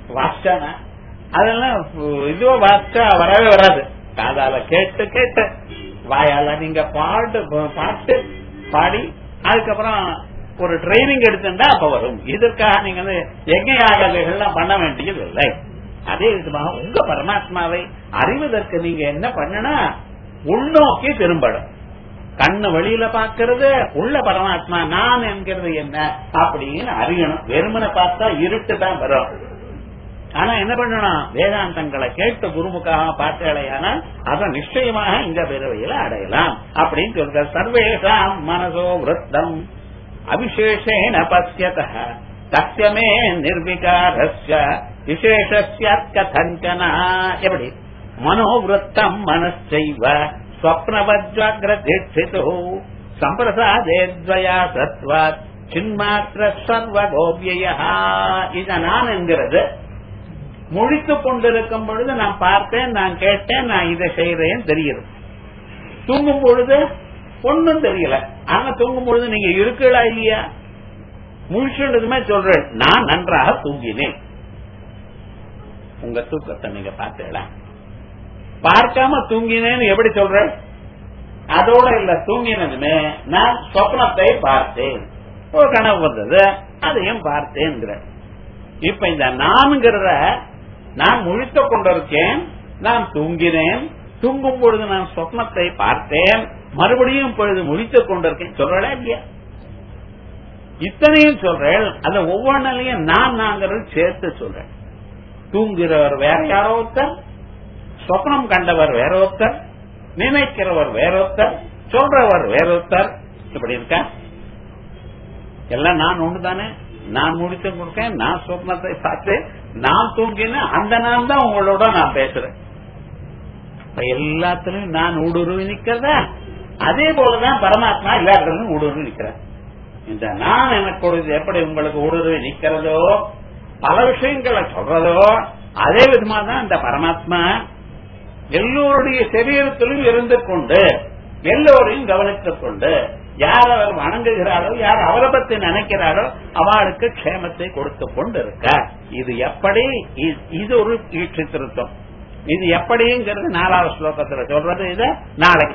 வாசிச்சானா அதெல்லாம் இதுவோ வாசிச்சா வரவே வராது காதால கேட்டு கேட்டு வாயால நீங்க பாட்டு பாட்டு பாடி அதுக்கப்புறம் ஒரு ட்ரைனிங் எடுத்துட்டா அப்ப வரும் இதற்காக நீங்க வந்து எங்க யாகங்கள்லாம் பண்ண வேண்டியது இல்லை அதே விதமாக உங்க பரமாத்மாவை அறிவதற்கு நீங்க என்ன பண்ணனா உள்நோக்கி திரும்பணும் கண்ணு வெளியில பாக்குறது உள்ள பரமாத்மா நான் என்கிறது என்ன அப்படின்னு அறியணும் வெறுமனை பார்த்தா இருட்டு தான் வரும் ஆனா என்ன பண்ணணும் வேதாந்தங்களை கேட்டு குருமுக்காக பார்த்தேடையானால் அதை நிச்சயமாக இந்த பிறவையில அடையலாம் அப்படின்னு சொல்ற சர்வேஷாம் மனசோ விருத்தம் அவிசேஷேன பசியத தஸ்யமே நிர்விகாரஸ்ய விசேஷஸ்யாத் கதஞ்சனா எப்படி மனோவிருத்தம் மனசைவ ஸ்வப்னவஜாகிரதிஷ்டிது சம்பிரசாதேத்வயா சத்வாத் சின்மாத்திர சர்வ கோபியா இத நான் என்கிறது முழித்துக் கொண்டிருக்கும் பொழுது நான் பார்த்தேன் நான் கேட்டேன் நான் இதை செய்யறேன் தெரியுது தூங்கும் பொழுது ஒன்னும் தெரியல ஆனா தூங்கும் பொழுது நீங்க இருக்கலா இல்லையா முழிச்சுடுதுமே சொல்றேன் நான் நன்றாக தூங்கினேன் உங்க தூக்கத்தை நீங்க பார்த்தீங்களா பார்க்காம தூங்கினேன்னு எப்படி சொல்றேன் அதோட இல்ல தூங்கினதுமே நான் சொப்னத்தை பார்த்தேன் ஒரு கனவு வந்தது அதையும் பார்த்தேன் இப்ப இந்த நான்கிறத நான் முழித்து கொண்டிருக்கேன் நான் தூங்கினேன் தூங்கும் பொழுது நான் சொப்னத்தை பார்த்தேன் மறுபடியும் பொழுது முழித்துக் கொண்டிருக்கேன் சொல்றா இல்லையா இத்தனையும் சொல்றேன் அந்த ஒவ்வொன்றிலையும் நான் நாங்கிறது சேர்த்து சொல்றேன் தூங்குகிறவர் வேற யாரோ ஒருத்தர் சொப்னம் கண்டவர் வேற ஒருத்தர் நினைக்கிறவர் வேற ஒருத்தர் சொல்றவர் வேற ஒருத்தர் இப்படி இருக்கா எல்லாம் நான் ஒண்ணுதானே நான் முடித்து கொடுக்கேன் நான் சொப்னத்தை பார்த்து நான் தூங்கினேன் அந்த நான் தான் உங்களோட நான் பேசுறேன் இப்ப எல்லாத்திலும் நான் ஊடுருவி நிக்கிறதா அதே போலதான் பரமாத்மா எல்லா இடத்துலயும் ஊடுருவி நிக்கிறேன் இந்த நான் எனக்கு எப்படி உங்களுக்கு ஊடுருவி நிக்கிறதோ பல விஷயங்களை சொல்றதோ அதே விதமா தான் இந்த பரமாத்மா எல்லோருடைய சரீரத்திலும் இருந்து கொண்டு எல்லோரையும் கவனித்துக் கொண்டு யார் அவர் வணங்குகிறாரோ யார் அவரை பத்தி நினைக்கிறாரோ அவளுக்கு க்ஷேமத்தை கொடுத்து கொண்டு இருக்க இது எப்படி இது ஒரு ஈட்டு திருத்தம் இது எப்படிங்கிறது நாலாவது ஸ்லோகத்துல சொல்றது இதை நாளைக்கு